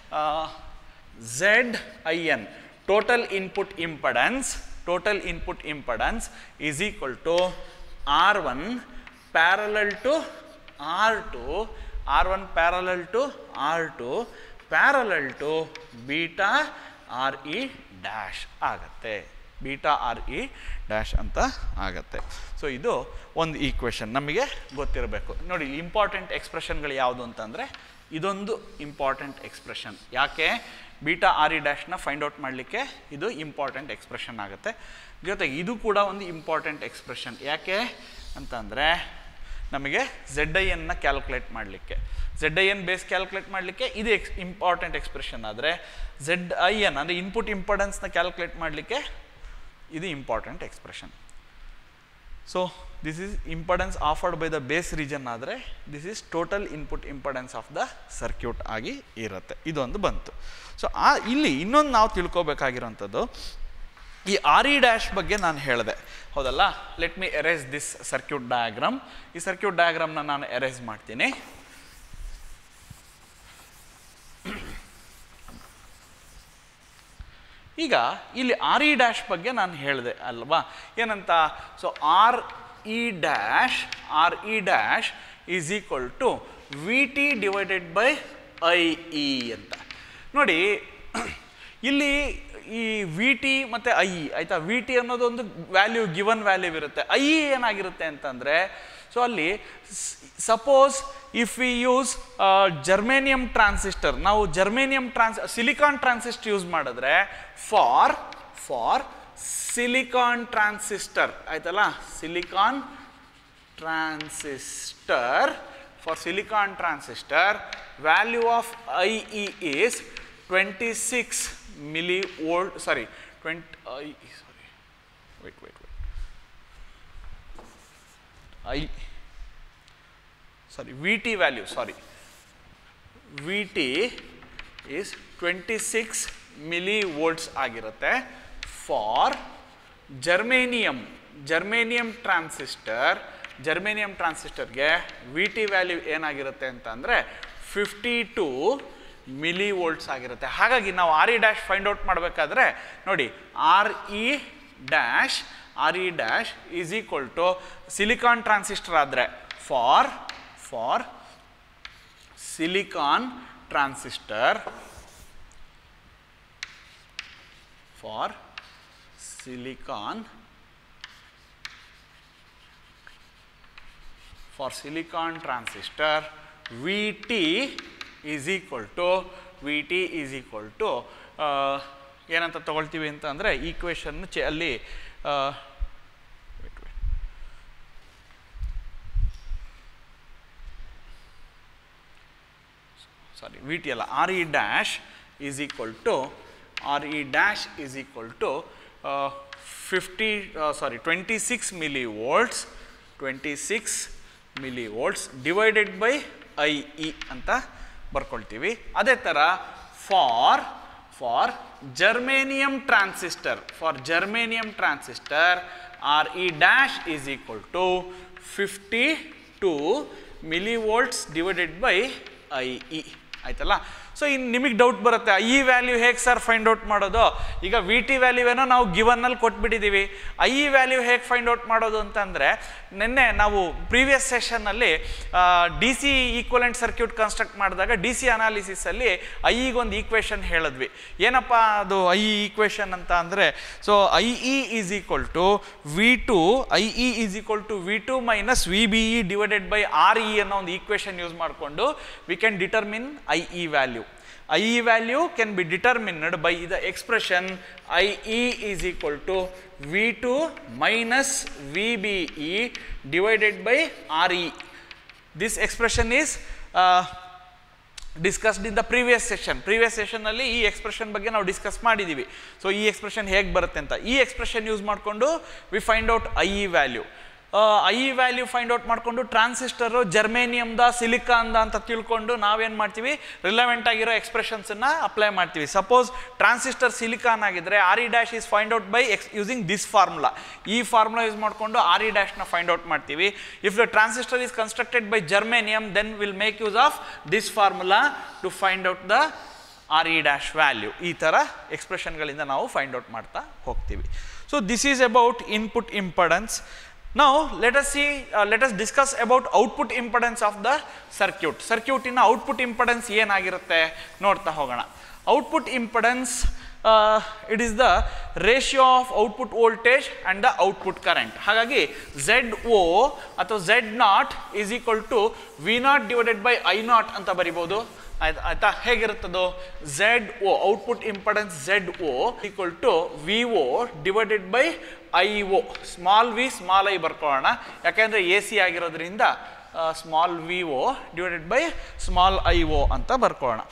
Z I N total input impedance total input impedance is equal to R one parallel to R two R one parallel to R two parallel to beta R E dash ಆಗತ್ತೆ beta R E dash ಅಂತ ಆಗತ್ತೆ so ಇದು ಒಂದು equation ನಮಗೆ ಗೊತ್ತಿರಬೇಕು ನೋಡಿ important ಎಕ್ಸ್ಪ್ರೆಷನ್ಗಳು ಯಾವುದು ಅಂತಂದರೆ ಇದೊಂದು ಇಂಪಾರ್ಟೆಂಟ್ ಎಕ್ಸ್ಪ್ರೆಷನ್ ಯಾಕೆ ಬೀಟಾ ಆರ್ ಇ ಡ್ಯಾಶ್ನ ಫೈಂಡ್ ಔಟ್ ಮಾಡಲಿಕ್ಕೆ ಇದು ಇಂಪಾರ್ಟೆಂಟ್ ಎಕ್ಸ್ಪ್ರೆಷನ್ ಆಗುತ್ತೆ ಜೊತೆಗೆ ಇದು ಕೂಡ ಒಂದು ಇಂಪಾರ್ಟೆಂಟ್ ಎಕ್ಸ್ಪ್ರೆಷನ್ ಯಾಕೆ ಅಂತಂದರೆ ನಮಗೆ ಝೆಡ್ ಐ ಎನ್ನ ಕ್ಯಾಲ್ಕುಲೇಟ್ ಮಾಡಲಿಕ್ಕೆ Z I N base calculate ಮಾಡಲಿಕ್ಕೆ ಇದು ಎಕ್ಸ್ ಇಂಪಾರ್ಟೆಂಟ್ ಎಕ್ಸ್ಪ್ರೆಷನ್ ಆದರೆ ಝೆಡ್ ಐ ಎನ್ ಅಂದರೆ ಇನ್ಪುಟ್ ಇಂಪಾರ್ಟೆನ್ಸ್ನ ಕ್ಯಾಲ್ಕುಲೇಟ್ ಮಾಡಲಿಕ್ಕೆ ಇದು important expression so this is importance offered by the base region ಆದರೆ this is total input importance of the circuit ಆಗಿ ಇರುತ್ತೆ ಇದೊಂದು ಬಂತು ಸೊ ಆ ಇಲ್ಲಿ ಇನ್ನೊಂದು ನಾವು ತಿಳ್ಕೊಬೇಕಾಗಿರೋಂಥದ್ದು ಈ ಆರ್ ಇ ಡ್ಯಾಶ್ ಬಗ್ಗೆ ನಾನು ಹೇಳಿದೆ ಹೌದಲ್ಲ let me erase this circuit diagram ಈ ಸರ್ಕ್ಯೂಟ್ ಡಯಾಗ್ರಾಮ್ನ ನಾನು ಎರೇಸ್ ಮಾಡ್ತೀನಿ ಈಗ ಇಲ್ಲಿ ಆರ್ ಇ ಡ್ಯಾಶ್ ಬಗ್ಗೆ ನಾನು ಹೇಳಿದೆ ಅಲ್ವಾ ಏನಂತ so R E dash R E dash is equal to V T divided by I E ಅಂತ ನೋಡಿ ಇಲ್ಲಿ ಈ ವಿ ಟಿ ಮತ್ತು ಐ ಇ ಆಯಿತಾ ವಿ ಟಿ ಅನ್ನೋದು ಒಂದು ವ್ಯಾಲ್ಯೂ ಗಿವನ್ ವ್ಯಾಲ್ಯೂ ಇರುತ್ತೆ ಐ ಇ ಏನಾಗಿರುತ್ತೆ ಅಂತಂದರೆ ಸೊ ಅಲ್ಲಿ suppose if we use germanium transistor ನಾವು germanium trans silicon transistor use ಮಾಡಿದ್ರೆ ಫಾರ್ ಫಾರ್ ಸಿಲಿಕಾನ್ ಟ್ರಾನ್ಸಿಸ್ಟರ್ ಆಯ್ತಲ್ಲ silicon transistor for silicon transistor value of I E is twenty six milli volt sorry 20 uh, sorry wait wait wait i sorry vt value sorry vt is 26 millivolts ಆಗಿರುತ್ತೆ for germanium germanium transistor germanium ಟ್ರಾನ್ಸಿಸ್ಟರ್ಗೆ V T value ಏನಾಗಿರುತ್ತೆ ಅಂತ ಅಂದರೆ fifty two milli volts ಆಗಿರುತ್ತೆ ಹಾಗಾಗಿ ನಾವು R E dash find out ಮಾಡಬೇಕಾದ್ರೆ ನೋಡಿ R E dash R E dash is equal to silicon transistor ಆದರೆ for for silicon transistor for silicon for silicon transistor V T is equal to V T is equal to ಏನಂತ ತಗೊಳ್ತೀವಿ ಅಂತ ಅಂದರೆ equation ಚೆ ಅಲ್ಲಿ sorry V T ಅಲ್ಲ R E dash is equal to R E dash is equal to fifty sorry twenty six milli volts twenty six millivolts divided by I E ಅಂತ ಬರ್ಕೊಳ್ತೀವಿ ಅದೇ ಥರ for for germanium transistor for germanium transistor R E dash is equal to fifty two millivolts divided by I E ಆಯ್ತಲ್ಲ so ಇನ್ನು ನಿಮಗೆ doubt ಬರುತ್ತೆ ಈ value ಹೇಗೆ ಸರ್ ಫೈಂಡ್ ಔಟ್ ಮಾಡೋದು ಈಗ ವಿ ಟಿ ವ್ಯಾಲ್ಯೂ ಏನೋ ನಾವು ಗಿವನ್ನಲ್ಲಿ ಕೊಟ್ಬಿಟ್ಟಿದ್ದೀವಿ ಐ ಇ ವ್ಯಾಲ್ಯೂ ಹೇಗೆ ಫೈಂಡ್ ಔಟ್ ಮಾಡೋದು ಅಂತಂದರೆ ನಿನ್ನೆ ನಾವು ಪ್ರೀವಿಯಸ್ ಸೆಷನ್ನಲ್ಲಿ D C equivalent circuit construct ಮಾಡಿದಾಗ ಡಿ ಸಿ ಅನಾಲಿಸಿಸಲ್ಲಿ ಐ ಒಂದು ಈಕ್ವೇಷನ್ ಹೇಳಿದ್ವಿ ಏನಪ್ಪ ಅದು ಐ ಇ ಈಕ್ವೇಷನ್ ಅಂತ ಅಂದರೆ so I E is equal to V two I E is equal to V two minus V B E divided by R E ಅನ್ನೋ ಒಂದು ಈಕ್ವೇಷನ್ ಯೂಸ್ ಮಾಡಿಕೊಂಡು we can determine I E value I E value can be determined by the expression I E is equal to V two minus V B E divided by R E this expression is discussed in the previous session previous ಸೆಷನ್ನಲ್ಲಿ ಈ expression ಬಗ್ಗೆ ನಾವು discuss ಮಾಡಿದ್ದೀವಿ so ಈ expression ಹೇಗೆ ಬರುತ್ತೆ ಅಂತ ಈ ಎಕ್ಸ್ಪ್ರೆಷನ್ ಯೂಸ್ ಮಾಡಿಕೊಂಡು we find out I E value I value find out ಮಾಡಿಕೊಂಡು ಟ್ರಾನ್ಸಿಸ್ಟರು ಜರ್ಮೇನಿಯಮ್ದ ಸಿಲಿಕಾನ್ದ ಅಂತ ತಿಳ್ಕೊಂಡು ನಾವೇನು ಮಾಡ್ತೀವಿ ರಿಲೆವೆಂಟ್ ಆಗಿರೋ ಎಕ್ಸ್ಪ್ರೆಷನ್ಸನ್ನು ಅಪ್ಲೈ ಮಾಡ್ತೀವಿ ಸಪೋಸ್ ಟ್ರಾನ್ಸಿಸ್ಟರ್ ಸಿಲಿಕಾನ್ ಆಗಿದ್ರೆ R E dash is find out by ex using this formula ಈ ಫಾರ್ಮುಲಾ ಯೂಸ್ ಮಾಡಿಕೊಂಡು ಆರ್ ಇ ಡ್ಯಾಶ್ನ ಫೈಂಡ್ ಔಟ್ ಮಾಡ್ತೀವಿ if the transistor is constructed by germanium then will make use of this formula to find out the R E dash value ಈ ಥರ ಎಕ್ಸ್ಪ್ರೆಷನ್ಗಳಿಂದ ನಾವು find out ಮಾಡ್ತಾ ಹೋಗ್ತೀವಿ so this is about input impedance ನಾವು let us see let us discuss about output impedance of the circuit ಸರ್ಕ್ಯೂಟಿನ output impedance ಏನಾಗಿರುತ್ತೆ ನೋಡ್ತಾ ಹೋಗೋಣ output impedance it is the ratio of output voltage and the output current ಹಾಗಾಗಿ Z O ಅಥವಾ Z naught is equal to V naught divided by I naught ಅಂತ ಬರಿಬೋದು ಆಯ್ತಾ ಆಯ್ತಾ ಹೇಗಿರುತ್ತದು Z O output impedance Z O equal to V O divided by I O small V small I ಬರ್ಕೊಳ್ಳೋಣ ಯಾಕೆಂದರೆ A C ಆಗಿರೋದ್ರಿಂದ small V O divided by small I O ಅಂತ ಬರ್ಕೊಳ್ಳೋಣ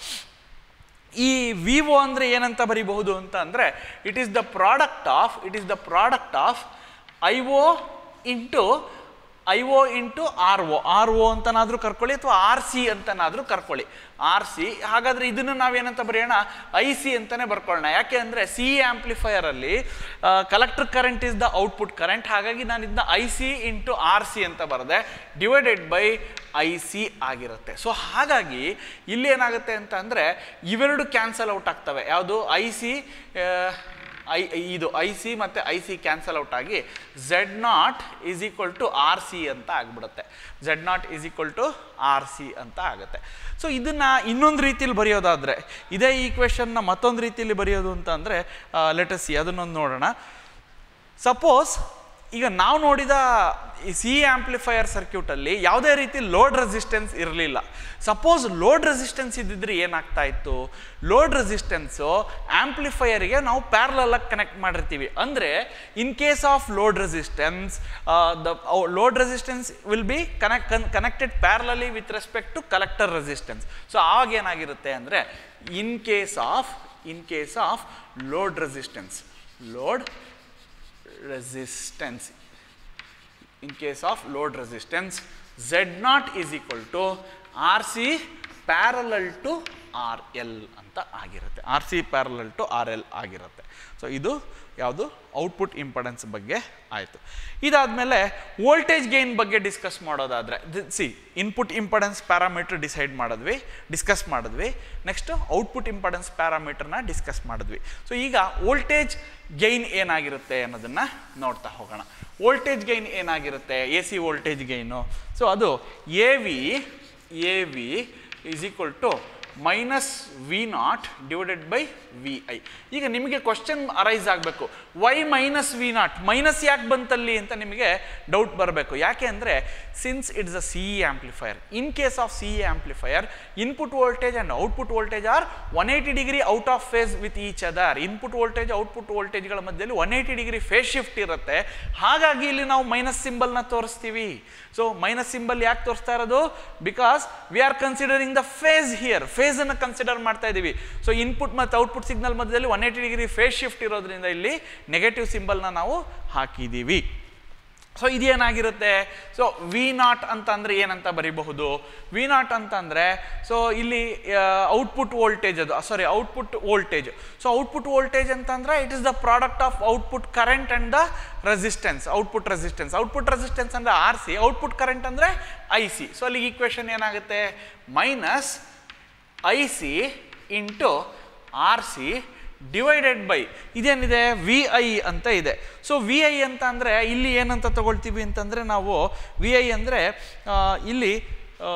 ಈ ವಿ ಒ ಅಂದರೆ ಏನಂತ ಬರಿಬಹುದು ಅಂತ ಅಂದರೆ it is the product of it is the product of I O into I O into R O R O ಅಂತನಾದರೂ ಕರ್ಕೊಳ್ಳಿ ಅಥವಾ ಆರ್ ಸಿ ಅಂತನಾದರೂ ಕರ್ಕೊಳ್ಳಿ ಆರ್ ಸಿ ಹಾಗಾದರೆ ಇದನ್ನು ನಾವೇನಂತ ಬರೆಯೋಣ ಐ ಸಿ ಅಂತಲೇ ಬರ್ಕೊಳ್ಳೋಣ ಯಾಕೆ ಅಂದರೆ ಸಿ ಆ್ಯಂಪ್ಲಿಫೈಯರಲ್ಲಿ collector current is the output current ಹಾಗಾಗಿ ನಾನು ಇದನ್ನ I C into R C ಅಂತ ಬರೆದೆ ಡಿವೈಡೆಡ್ ಬೈ ಐ ಸಿ ಆಗಿರುತ್ತೆ ಸೊ ಹಾಗಾಗಿ ಇಲ್ಲಿ ಏನಾಗುತ್ತೆ ಅಂತ ಅಂದರೆ ಇವೆರಡು ಕ್ಯಾನ್ಸಲ್ ಔಟ್ ಆಗ್ತವೆ ಯಾವುದು ಐ ಸಿ ಐ ಇದು ಐ ಸಿ ಮತ್ತು ಐ ಸಿ ಕ್ಯಾನ್ಸಲ್ ಔಟ್ ಆಗಿ Z naught is equal to R C ಅಂತ ಆಗಿಬಿಡುತ್ತೆ Z naught is equal to R C ಅಂತ ಆಗುತ್ತೆ ಸೊ ಇದನ್ನು ಇನ್ನೊಂದು ರೀತಿಯಲ್ಲಿ ಬರೆಯೋದಾದರೆ ಇದೇ ಈಕ್ವೇಷನ್ನ ಮತ್ತೊಂದು ರೀತಿಯಲ್ಲಿ ಬರೆಯೋದು ಅಂತ ಅಂದರೆ ಲೆಟಸ್ ಸಿ ಅದನ್ನೊಂದು ನೋಡೋಣ ಸಪೋಸ್ ಈಗ ನಾವು ನೋಡಿದ ಈ ಸಿ ಆ್ಯಂಪ್ಲಿಫೈಯರ್ ಸರ್ಕ್ಯೂಟಲ್ಲಿ ಯಾವುದೇ ರೀತಿ ಲೋಡ್ ರೆಸಿಸ್ಟೆನ್ಸ್ ಇರಲಿಲ್ಲ ಸಪೋಸ್ ಲೋಡ್ ರೆಸಿಸ್ಟೆನ್ಸ್ ಇದ್ದಿದ್ರೆ ಏನಾಗ್ತಾ ಇತ್ತು ಲೋಡ್ ರೆಸಿಸ್ಟೆನ್ಸು ಆ್ಯಂಪ್ಲಿಫೈಯರಿಗೆ ನಾವು ಪ್ಯಾರಲಾಗಿ ಕನೆಕ್ಟ್ ಮಾಡಿರ್ತೀವಿ ಅಂದರೆ in case of load resistance the load resistance will be connect connected parallelly with respect to collector resistance so ಆವಾಗ ಏನಾಗಿರುತ್ತೆ ಅಂದರೆ in case of in case of load resistance load resistance in case of load resistance z naught is equal to rc parallel to rl ಅಂತ ಆಗಿರುತ್ತೆ R C parallel to R L ಆಗಿರುತ್ತೆ so ಇದು ಯಾವುದು output impedance ಬಗ್ಗೆ ಆಯಿತು ಇದಾದಮೇಲೆ voltage gain ಬಗ್ಗೆ discuss ಮಾಡೋದಾದರೆ see input impedance parameter decide ಮಾಡಿದ್ವಿ ಡಿಸ್ಕಸ್ ಮಾಡಿದ್ವಿ ನೆಕ್ಸ್ಟ್ ಔಟ್ಪುಟ್ ಇಂಪಡೆನ್ಸ್ ಪ್ಯಾರಾಮೀಟರ್ನ ಡಿಸ್ಕಸ್ ಮಾಡಿದ್ವಿ ಸೊ ಈಗ ವೋಲ್ಟೇಜ್ ಗೈನ್ ಏನಾಗಿರುತ್ತೆ ಅನ್ನೋದನ್ನು ನೋಡ್ತಾ ಹೋಗೋಣ ವೋಲ್ಟೇಜ್ ಗೈನ್ ಏನಾಗಿರುತ್ತೆ A C voltage gain so ಅದು A V A V is equal to minus V naught divided by V I ಈಗ ನಿಮಗೆ ಕ್ವಶನ್ ಅರೈಸ್ ಆಗಬೇಕು why minus V naught minus ಯಾಕೆ ಬಂತಲ್ಲಿ ಅಂತ ನಿಮಗೆ ಡೌಟ್ ಬರಬೇಕು ಯಾಕೆ ಅಂದರೆ since it's a C E amplifier in case of C E amplifier input voltage and output voltage are one eighty degree out of phase with each other input voltage output ವೋಲ್ಟೇಜ್ಗಳ ಮಧ್ಯದಲ್ಲಿ one eighty degree phase shift ಇರುತ್ತೆ ಹಾಗಾಗಿ ಇಲ್ಲಿ ನಾವು minus ಸಿಂಬಲ್ನ ತೋರಿಸ್ತೀವಿ so minus symbol ಯಾಕೆ ತೋರಿಸ್ತಾ ಇರೋದು because we are considering the phase here ಫೇಸನ್ನು ಕನ್ಸಿಡರ್ ಮಾಡ್ತಾ ಇದ್ದೀವಿ ಸೊ ಇನ್ಪುಟ್ ಮತ್ತು ಔಟ್ಪುಟ್ ಸಿಗ್ನಲ್ ಮಧ್ಯದಲ್ಲಿ one eighty degree phase shift ಇರೋದ್ರಿಂದ ಇಲ್ಲಿ ನೆಗೆಟಿವ್ ಸಿಂಬಲ್ನ ನಾವು ಹಾಕಿದ್ದೀವಿ ಸೊ ಇದೇನಾಗಿರುತ್ತೆ ಸೊ ವಿ ನಾಟ್ ಅಂತ ಅಂದರೆ ಏನಂತ ಬರಿಬಹುದು ವಿ ನಾಟ್ ಅಂತಂದರೆ ಸೊ ಇಲ್ಲಿ ಔಟ್ಪುಟ್ ವೋಲ್ಟೇಜ್ ಅದು sorry output voltage so output voltage ಅಂತಂದರೆ it is the product of output current and the resistance output resistance output resistance ಅಂದರೆ ಆರ್ ಸಿ ಔಟ್ಪುಟ್ ಕರೆಂಟ್ ಅಂದರೆ ಐ ಸಿ ಸೊ ಅಲ್ಲಿ equation ಏನಾಗುತ್ತೆ minus I C into R C divided by ಇದೇನಿದೆ V I ಅಂತ ಇದೆ so we I ಅಂತ ಅಂದರೆ ಇಲ್ಲಿ ಏನಂತ ತಗೊಳ್ತೀವಿ ಅಂತಂದರೆ ನಾವು ವಿ ಐ ಅಂದರೆ ಇಲ್ಲಿ ಆ,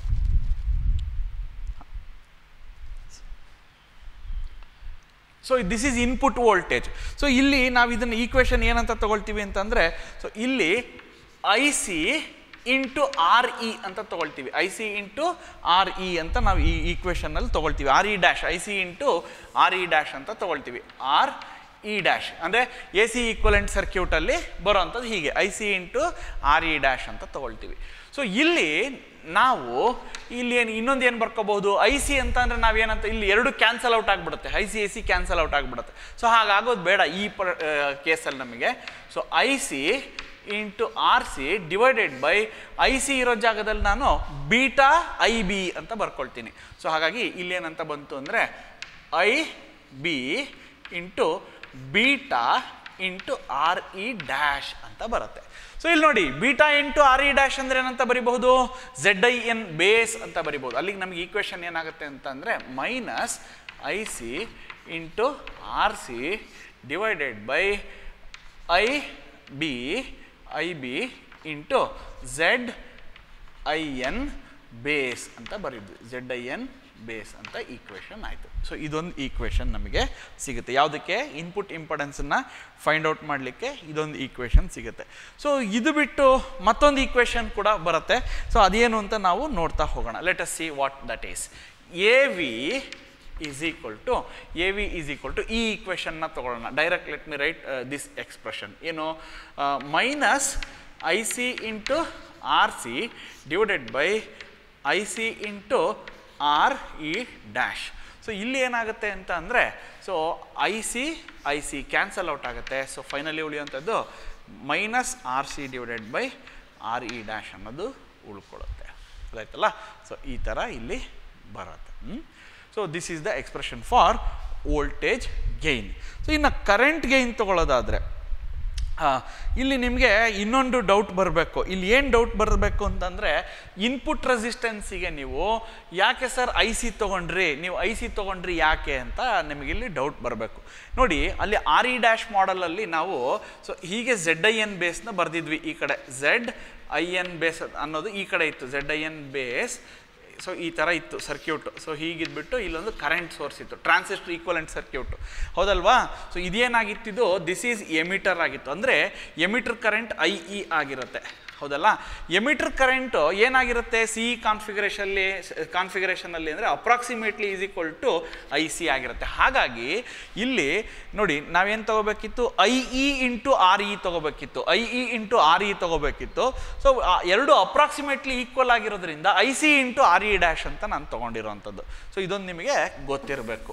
so this is input voltage so ಇಲ್ಲಿ ನಾವು ಇದನ್ನು ಈಕ್ವೇಷನ್ ಏನಂತ ತಗೊಳ್ತೀವಿ ಅಂತಂದರೆ ಸೊ ಇಲ್ಲಿ I C into R E ಅಂತ ತಗೊಳ್ತೀವಿ I C into R E ಅಂತ ನಾವು ಈ ಈಕ್ವೇಷನಲ್ಲಿ ತಗೊಳ್ತೀವಿ R E dash I C into R E dash ಅಂತ ತಗೊಳ್ತೀವಿ ಆರ್ ಇ ಡ್ಯಾಶ್ ಅಂದರೆ ಎ ಸಿ ಈಕ್ವಲೆಂಟ್ ಸರ್ಕ್ಯೂಟಲ್ಲಿ ಬರೋವಂಥದ್ದು ಹೀಗೆ I C into R E dash ಅಂತ ತಗೊಳ್ತೀವಿ ಸೊ ಇಲ್ಲಿ ನಾವು ಇಲ್ಲಿ ಏನು ಇನ್ನೊಂದು ಏನು ಬರ್ಕೋಬಹುದು ಐ ಸಿ ಅಂತ ಅಂದರೆ ನಾವೇನಂತ ಇಲ್ಲಿ ಎರಡು ಕ್ಯಾನ್ಸಲ್ ಔಟ್ ಆಗಿಬಿಡುತ್ತೆ I C A C cancel out ಆಗಿಬಿಡುತ್ತೆ ಸೊ ಹಾಗಾಗೋದು ಬೇಡ ಈ ಪ ಕೇಸಲ್ಲಿ ನಮಗೆ so I C into R C divided by I C ಇರೋ ಜಾಗದಲ್ಲಿ ನಾನು ಬೀಟಾ ಐ ಬಿ ಅಂತ ಬರ್ಕೊಳ್ತೀನಿ ಸೊ ಹಾಗಾಗಿ ಇಲ್ಲೇನಂತ ಬಂತು ಅಂದರೆ I B into beta into R E dash ಅಂತ ಬರುತ್ತೆ ಸೊ ಇಲ್ಲಿ ನೋಡಿ beta into R E dash ಅಂದ್ರೆ ಏನಂತ ಬರಿಬಹುದು ಝೆಡ್ ಐ ಎನ್ ಬೇಸ್ ಅಂತ ಬರಿಬಹುದು ಅಲ್ಲಿಗೆ ನಮಗೆ ಈಕ್ವೇಶನ್ ಏನಾಗುತ್ತೆ ಅಂತಂದರೆ minus I C into R C divided by I B I B into Z I N base ಅಂತ ಬರೀದ್ವಿ ಝೆಡ್ ಐ ಎನ್ ಬೇಸ್ ಅಂತ ಈಕ್ವೇಷನ್ ಆಯಿತು ಸೊ ಇದೊಂದು ಈಕ್ವೇಷನ್ ನಮಗೆ ಸಿಗುತ್ತೆ ಯಾವುದಕ್ಕೆ ಇನ್ಪುಟ್ ಇಂಪಾರ್ಟೆನ್ಸನ್ನು ಫೈಂಡ್ ಔಟ್ ಮಾಡಲಿಕ್ಕೆ ಇದೊಂದು ಈಕ್ವೇಷನ್ ಸಿಗುತ್ತೆ ಸೊ ಇದು ಬಿಟ್ಟು ಮತ್ತೊಂದು ಈಕ್ವೇಷನ್ ಕೂಡ ಬರುತ್ತೆ ಸೊ ಅದೇನು ಅಂತ ನಾವು ನೋಡ್ತಾ ಹೋಗೋಣ let us see what that is A V is equal to A V is equal to ಈ ಈಕ್ವೇಷನ್ನ ತಗೊಳ್ಳೋಣ direct let me write this expression ಏನು minus I C into R C divided by I C into R E dash so ಇಲ್ಲಿ ಏನಾಗುತ್ತೆ ಅಂತ ಅಂದರೆ so I C I C cancel out ಆಗುತ್ತೆ so finally ಉಳಿಯುವಂಥದ್ದು minus R C divided by R E dash ಅನ್ನೋದು ಉಳ್ಕೊಳ್ಳುತ್ತೆ ಅದಾಯ್ತಲ್ಲ so ಈ ಥರ ಇಲ್ಲಿ ಬರುತ್ತೆ so this is the expression for voltage gain so ಇನ್ನು ಕರೆಂಟ್ ಗೈನ್ ತೊಗೊಳ್ಳೋದಾದರೆ ಇಲ್ಲಿ ನಿಮಗೆ ಇನ್ನೊಂದು ಡೌಟ್ ಬರಬೇಕು ಇಲ್ಲಿ ಏನು ಡೌಟ್ ಬರಬೇಕು ಅಂತಂದರೆ ಇನ್ಪುಟ್ ರೆಸಿಸ್ಟೆನ್ಸಿಗೆ ನೀವು ಯಾಕೆ ಸರ್ ಐ ಸಿ ತೊಗೊಂಡ್ರಿ ನೀವು ಐ ಸಿ ತೊಗೊಂಡ್ರಿ ಯಾಕೆ ಅಂತ ನಿಮಗಿಲ್ಲಿ ಡೌಟ್ ಬರಬೇಕು ನೋಡಿ ಅಲ್ಲಿ ಆರ್ ಇ ಡ್ಯಾಶ್ ಮಾಡಲಲ್ಲಿ ನಾವು ಸೊ ಹೀಗೆ ಝೆಡ್ ಐ ಎನ್ ಬೇಸ್ನ ಬರೆದಿದ್ವಿ ಈ ಕಡೆ ಝೆಡ್ ಐ ಎನ್ ಬೇಸ್ ಅನ್ನೋದು ಈ ಕಡೆ ಇತ್ತು Z I N base so ಈ ಥರ ಇತ್ತು ಸರ್ಕ್ಯೂಟ್ ಸೊ ಹೀಗಿದ್ಬಿಟ್ಟು ಇಲ್ಲೊಂದು ಕರೆಂಟ್ ಸೋರ್ಸ್ ಇತ್ತು ಟ್ರಾನ್ಸಿಸ್ಟರ್ ಈಕ್ವಲೆಂಟ್ ಸರ್ಕ್ಯೂಟ್ ಹೌದಲ್ವಾ ಸೊ ಇದೇನಾಗಿತ್ತಿದು ದಿಸ್ ಈಸ್ ಎಮಿಟರ್ ಆಗಿತ್ತು ಅಂದರೆ ಎಮಿಟರ್ ಕರೆಂಟ್ ಐ ಇ ಆಗಿರುತ್ತೆ ಹೌದಲ್ಲ ಎಮಿಟರ್ ಕರೆಂಟು ಏನಾಗಿರುತ್ತೆ ಸಿ ಕಾನ್ಫಿಗರೇಷನ್ಲಿ ಕಾನ್ಫಿಗರೇಷನಲ್ಲಿ ಅಂದರೆ approximately is equal to I C ಆಗಿರುತ್ತೆ ಹಾಗಾಗಿ ಇಲ್ಲಿ ನೋಡಿ ನಾವೇನು ತಗೋಬೇಕಿತ್ತು I E into R E ತಗೋಬೇಕಿತ್ತು I E into R E ತಗೋಬೇಕಿತ್ತು ಸೊ ಎರಡು ಅಪ್ರಾಕ್ಸಿಮೇಟ್ಲಿ ಈಕ್ವಲ್ ಆಗಿರೋದ್ರಿಂದ I C into R E dash ಅಂತ ನಾನು ತೊಗೊಂಡಿರೋವಂಥದ್ದು ಸೊ ಇದೊಂದು ನಿಮಗೆ ಗೊತ್ತಿರಬೇಕು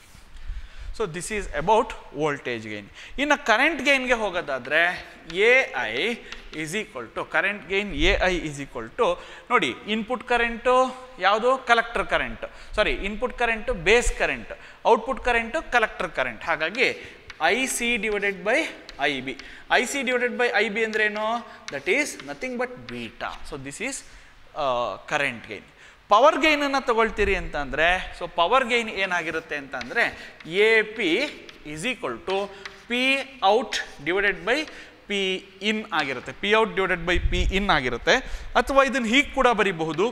so this is about voltage gain ಇನ್ನು ಕರೆಂಟ್ ಗೈನ್ಗೆ ಹೋಗೋದಾದರೆ A I is equal to current gain A I is equal to ನೋಡಿ ಇನ್ಪುಟ್ ಕರೆಂಟು ಯಾವುದು collector current sorry input current base current output current collector current ಹಾಗಾಗಿ I C divided by I B I C divided by I B ಅಂದ್ರೇನು that is nothing but beta so this is current gain power ಗೈನನ್ನು ತಗೊಳ್ತೀರಿ ಅಂತ ಅಂದರೆ so power gain ಏನಾಗಿರುತ್ತೆ ಅಂತ ಅಂದರೆ A P is equal to P out divided by P in ಆಗಿರುತ್ತೆ P out divided by P in ಆಗಿರುತ್ತೆ ಅಥವಾ ಇದನ್ನು ಹೀಗೆ ಕೂಡ ಬರೀಬಹುದು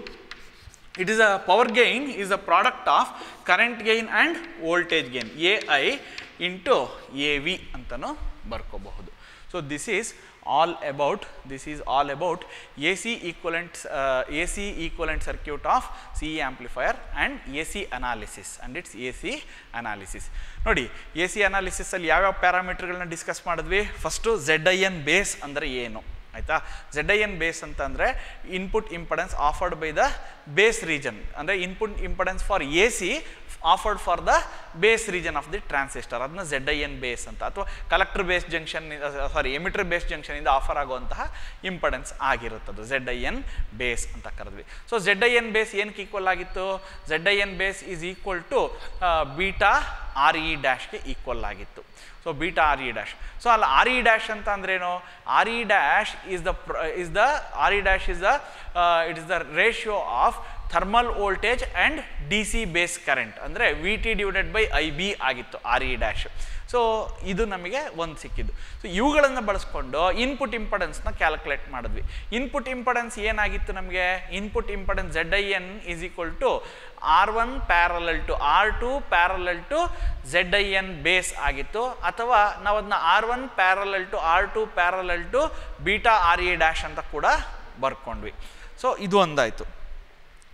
it is a power gain is a product of current gain and voltage gain A I into A V ಅಂತಲೂ ಬರ್ಕೋಬಹುದು so this is all about this is all about AC equivalent uh, AC equivalent circuit of CE amplifier and AC analysis and its AC analysis ನೋಡಿ A C ಅನಾಲಿಸಿಸಲ್ಲಿ ಯಾವ್ಯಾವ ಪ್ಯಾರಾಮೀಟರ್ಗಳನ್ನ discuss ಮಾಡಿದ್ವಿ first Z I N base ಅಂದರೆ ಏನು ಆಯಿತಾ Z I N base ಅಂತಂದರೆ input impedance offered by the base region ಅಂದರೆ input impedance for A C offered for the base region of the transistor ಅದನ್ನ ಝೆಡ್ ಐ ಎನ್ ಬೇಸ್ ಅಂತ ಅಥವಾ collector base junction sorry emitter base ಜಂಕ್ಷನಿಂದ offer ಆಗುವಂತಹ impedance ಆಗಿರುತ್ತದು Z I N base ಅಂತ ಕರೆದ್ವಿ so Z I N base ಏನಕ್ಕೆ equal ಆಗಿತ್ತು Z I N base is equal to beta R E ಡ್ಯಾಶ್ಗೆ ಈಕ್ವಲ್ ಆಗಿತ್ತು so beta R E dash so ಅಲ್ಲಿ ಆರ್ ಇ ಡ್ಯಾಶ್ ಅಂತ ಅಂದ್ರೇನು R E dash is the is the R E dash is the it is the ratio of thermal voltage and D C base current ಅಂದರೆ V T divided by I B ಆಗಿತ್ತು R E dash so ಇದು ನಮಗೆ ಒಂದು ಸಿಕ್ಕಿದ್ದು so ಇವುಗಳನ್ನು ಬಳಸ್ಕೊಂಡು input ಇಂಪಡೆನ್ಸ್ನ calculate ಮಾಡಿದ್ವಿ ಇನ್ಪುಟ್ ಇಂಪಡೆನ್ಸ್ ಏನಾಗಿತ್ತು ನಮಗೆ input impedance Z I N is equal to R one parallel to R two parallel to Z I N base ಆಗಿತ್ತು ಅಥವಾ ನಾವು ಅದನ್ನ R one parallel to R two parallel to beta R E dash ಅಂತ ಕೂಡ ಬರ್ಕೊಂಡ್ವಿ so ಇದು ಒಂದಾಯಿತು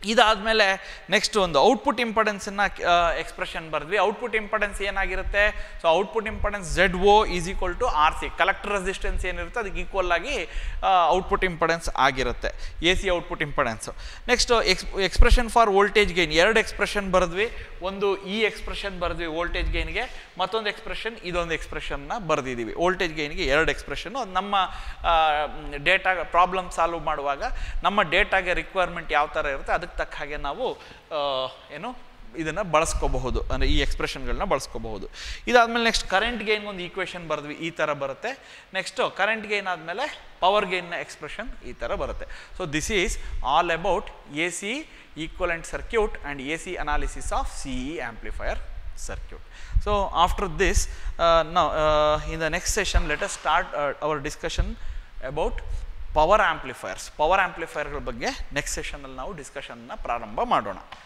ಇದಾದಮೇಲೆ ನೆಕ್ಸ್ಟ್ ಒಂದು ಔಟ್ಪುಟ್ ಇಂಪಾರ್ಟೆನ್ಸನ್ನು ಎಕ್ಸ್ಪ್ರೆಷನ್ ಬರೆದ್ವಿ ಔಟ್ಪುಟ್ ಇಂಪಾರ್ಟೆನ್ಸ್ ಏನಾಗಿರುತ್ತೆ so output importance Z O is equal to R C collector resistance ಏನಿರುತ್ತೆ ಅದಕ್ಕೆ ಈಕ್ವಲ್ ಆಗಿ ಔಟ್ಪುಟ್ ಇಂಪಾರ್ಟೆನ್ಸ್ ಆಗಿರುತ್ತೆ A C output importance next ex expression for voltage gain ಎರಡು ಎಕ್ಸ್ಪ್ರೆಷನ್ ಬರೆದ್ವಿ ಒಂದು ಈ ಎಕ್ಸ್ಪ್ರೆಷನ್ ಬರೆದ್ವಿ ವೋಲ್ಟೇಜ್ ಗೈನ್ಗೆ ಮತ್ತೊಂದು ಎಕ್ಸ್ಪ್ರೆಷನ್ ಇದೊಂದು ಎಕ್ಸ್ಪ್ರೆಷನ್ನ ಬರೆದಿದ್ದೀವಿ ವೋಲ್ಟೇಜ್ ಗೈನ್ಗೆ ಎರಡು ಎಕ್ಸ್ಪ್ರೆಷನ್ನು ನಮ್ಮ ಡೇಟಾ ಪ್ರಾಬ್ಲಮ್ ಸಾಲ್ವ್ ಮಾಡುವಾಗ ನಮ್ಮ ಡೇಟಾಗೆ ರಿಕ್ವೈರ್ಮೆಂಟ್ ಯಾವ ಥರ ಇರುತ್ತೆ ಅದಕ್ಕೆ ತಕ್ಕ ಹಾಗೆ ನಾವು ಆ, ಏನು ಇದನ್ನು ಬಳಸ್ಕೋಬಹುದು ಅಂದರೆ ಈ ಎಕ್ಸ್ಪ್ರೆಷನ್ಗಳನ್ನ ಬಳಸ್ಕೋಬಹುದು ಇದಾದಮೇಲೆ ನೆಕ್ಸ್ಟ್ ಕರೆಂಟ್ ಗೇನ್ ಒಂದು ಈಕ್ವೇಷನ್ ಬರೆದ್ವಿ ಈ ಥರ ಬರುತ್ತೆ ನೆಕ್ಸ್ಟು ಕರೆಂಟ್ ಗೇನ್ ಆದಮೇಲೆ ಪವರ್ ಗೇನ್ನ ಎಕ್ಸ್ಪ್ರೆಷನ್ ಈ ಥರ ಬರುತ್ತೆ so this is all about A C equivalent circuit and A C analysis of C E amplifier circuit. So, after this, uh, now uh, in the next session, let us start uh, our discussion about power amplifiers power ಆಂಪ್ಲಿಫೈರ್ಗಳ ಬಗ್ಗೆ next ಸೆಷನಲ್ಲಿ ನಾವು ಡಿಸ್ಕಷನ್ನ ಪ್ರಾರಂಭ ಮಾಡೋಣ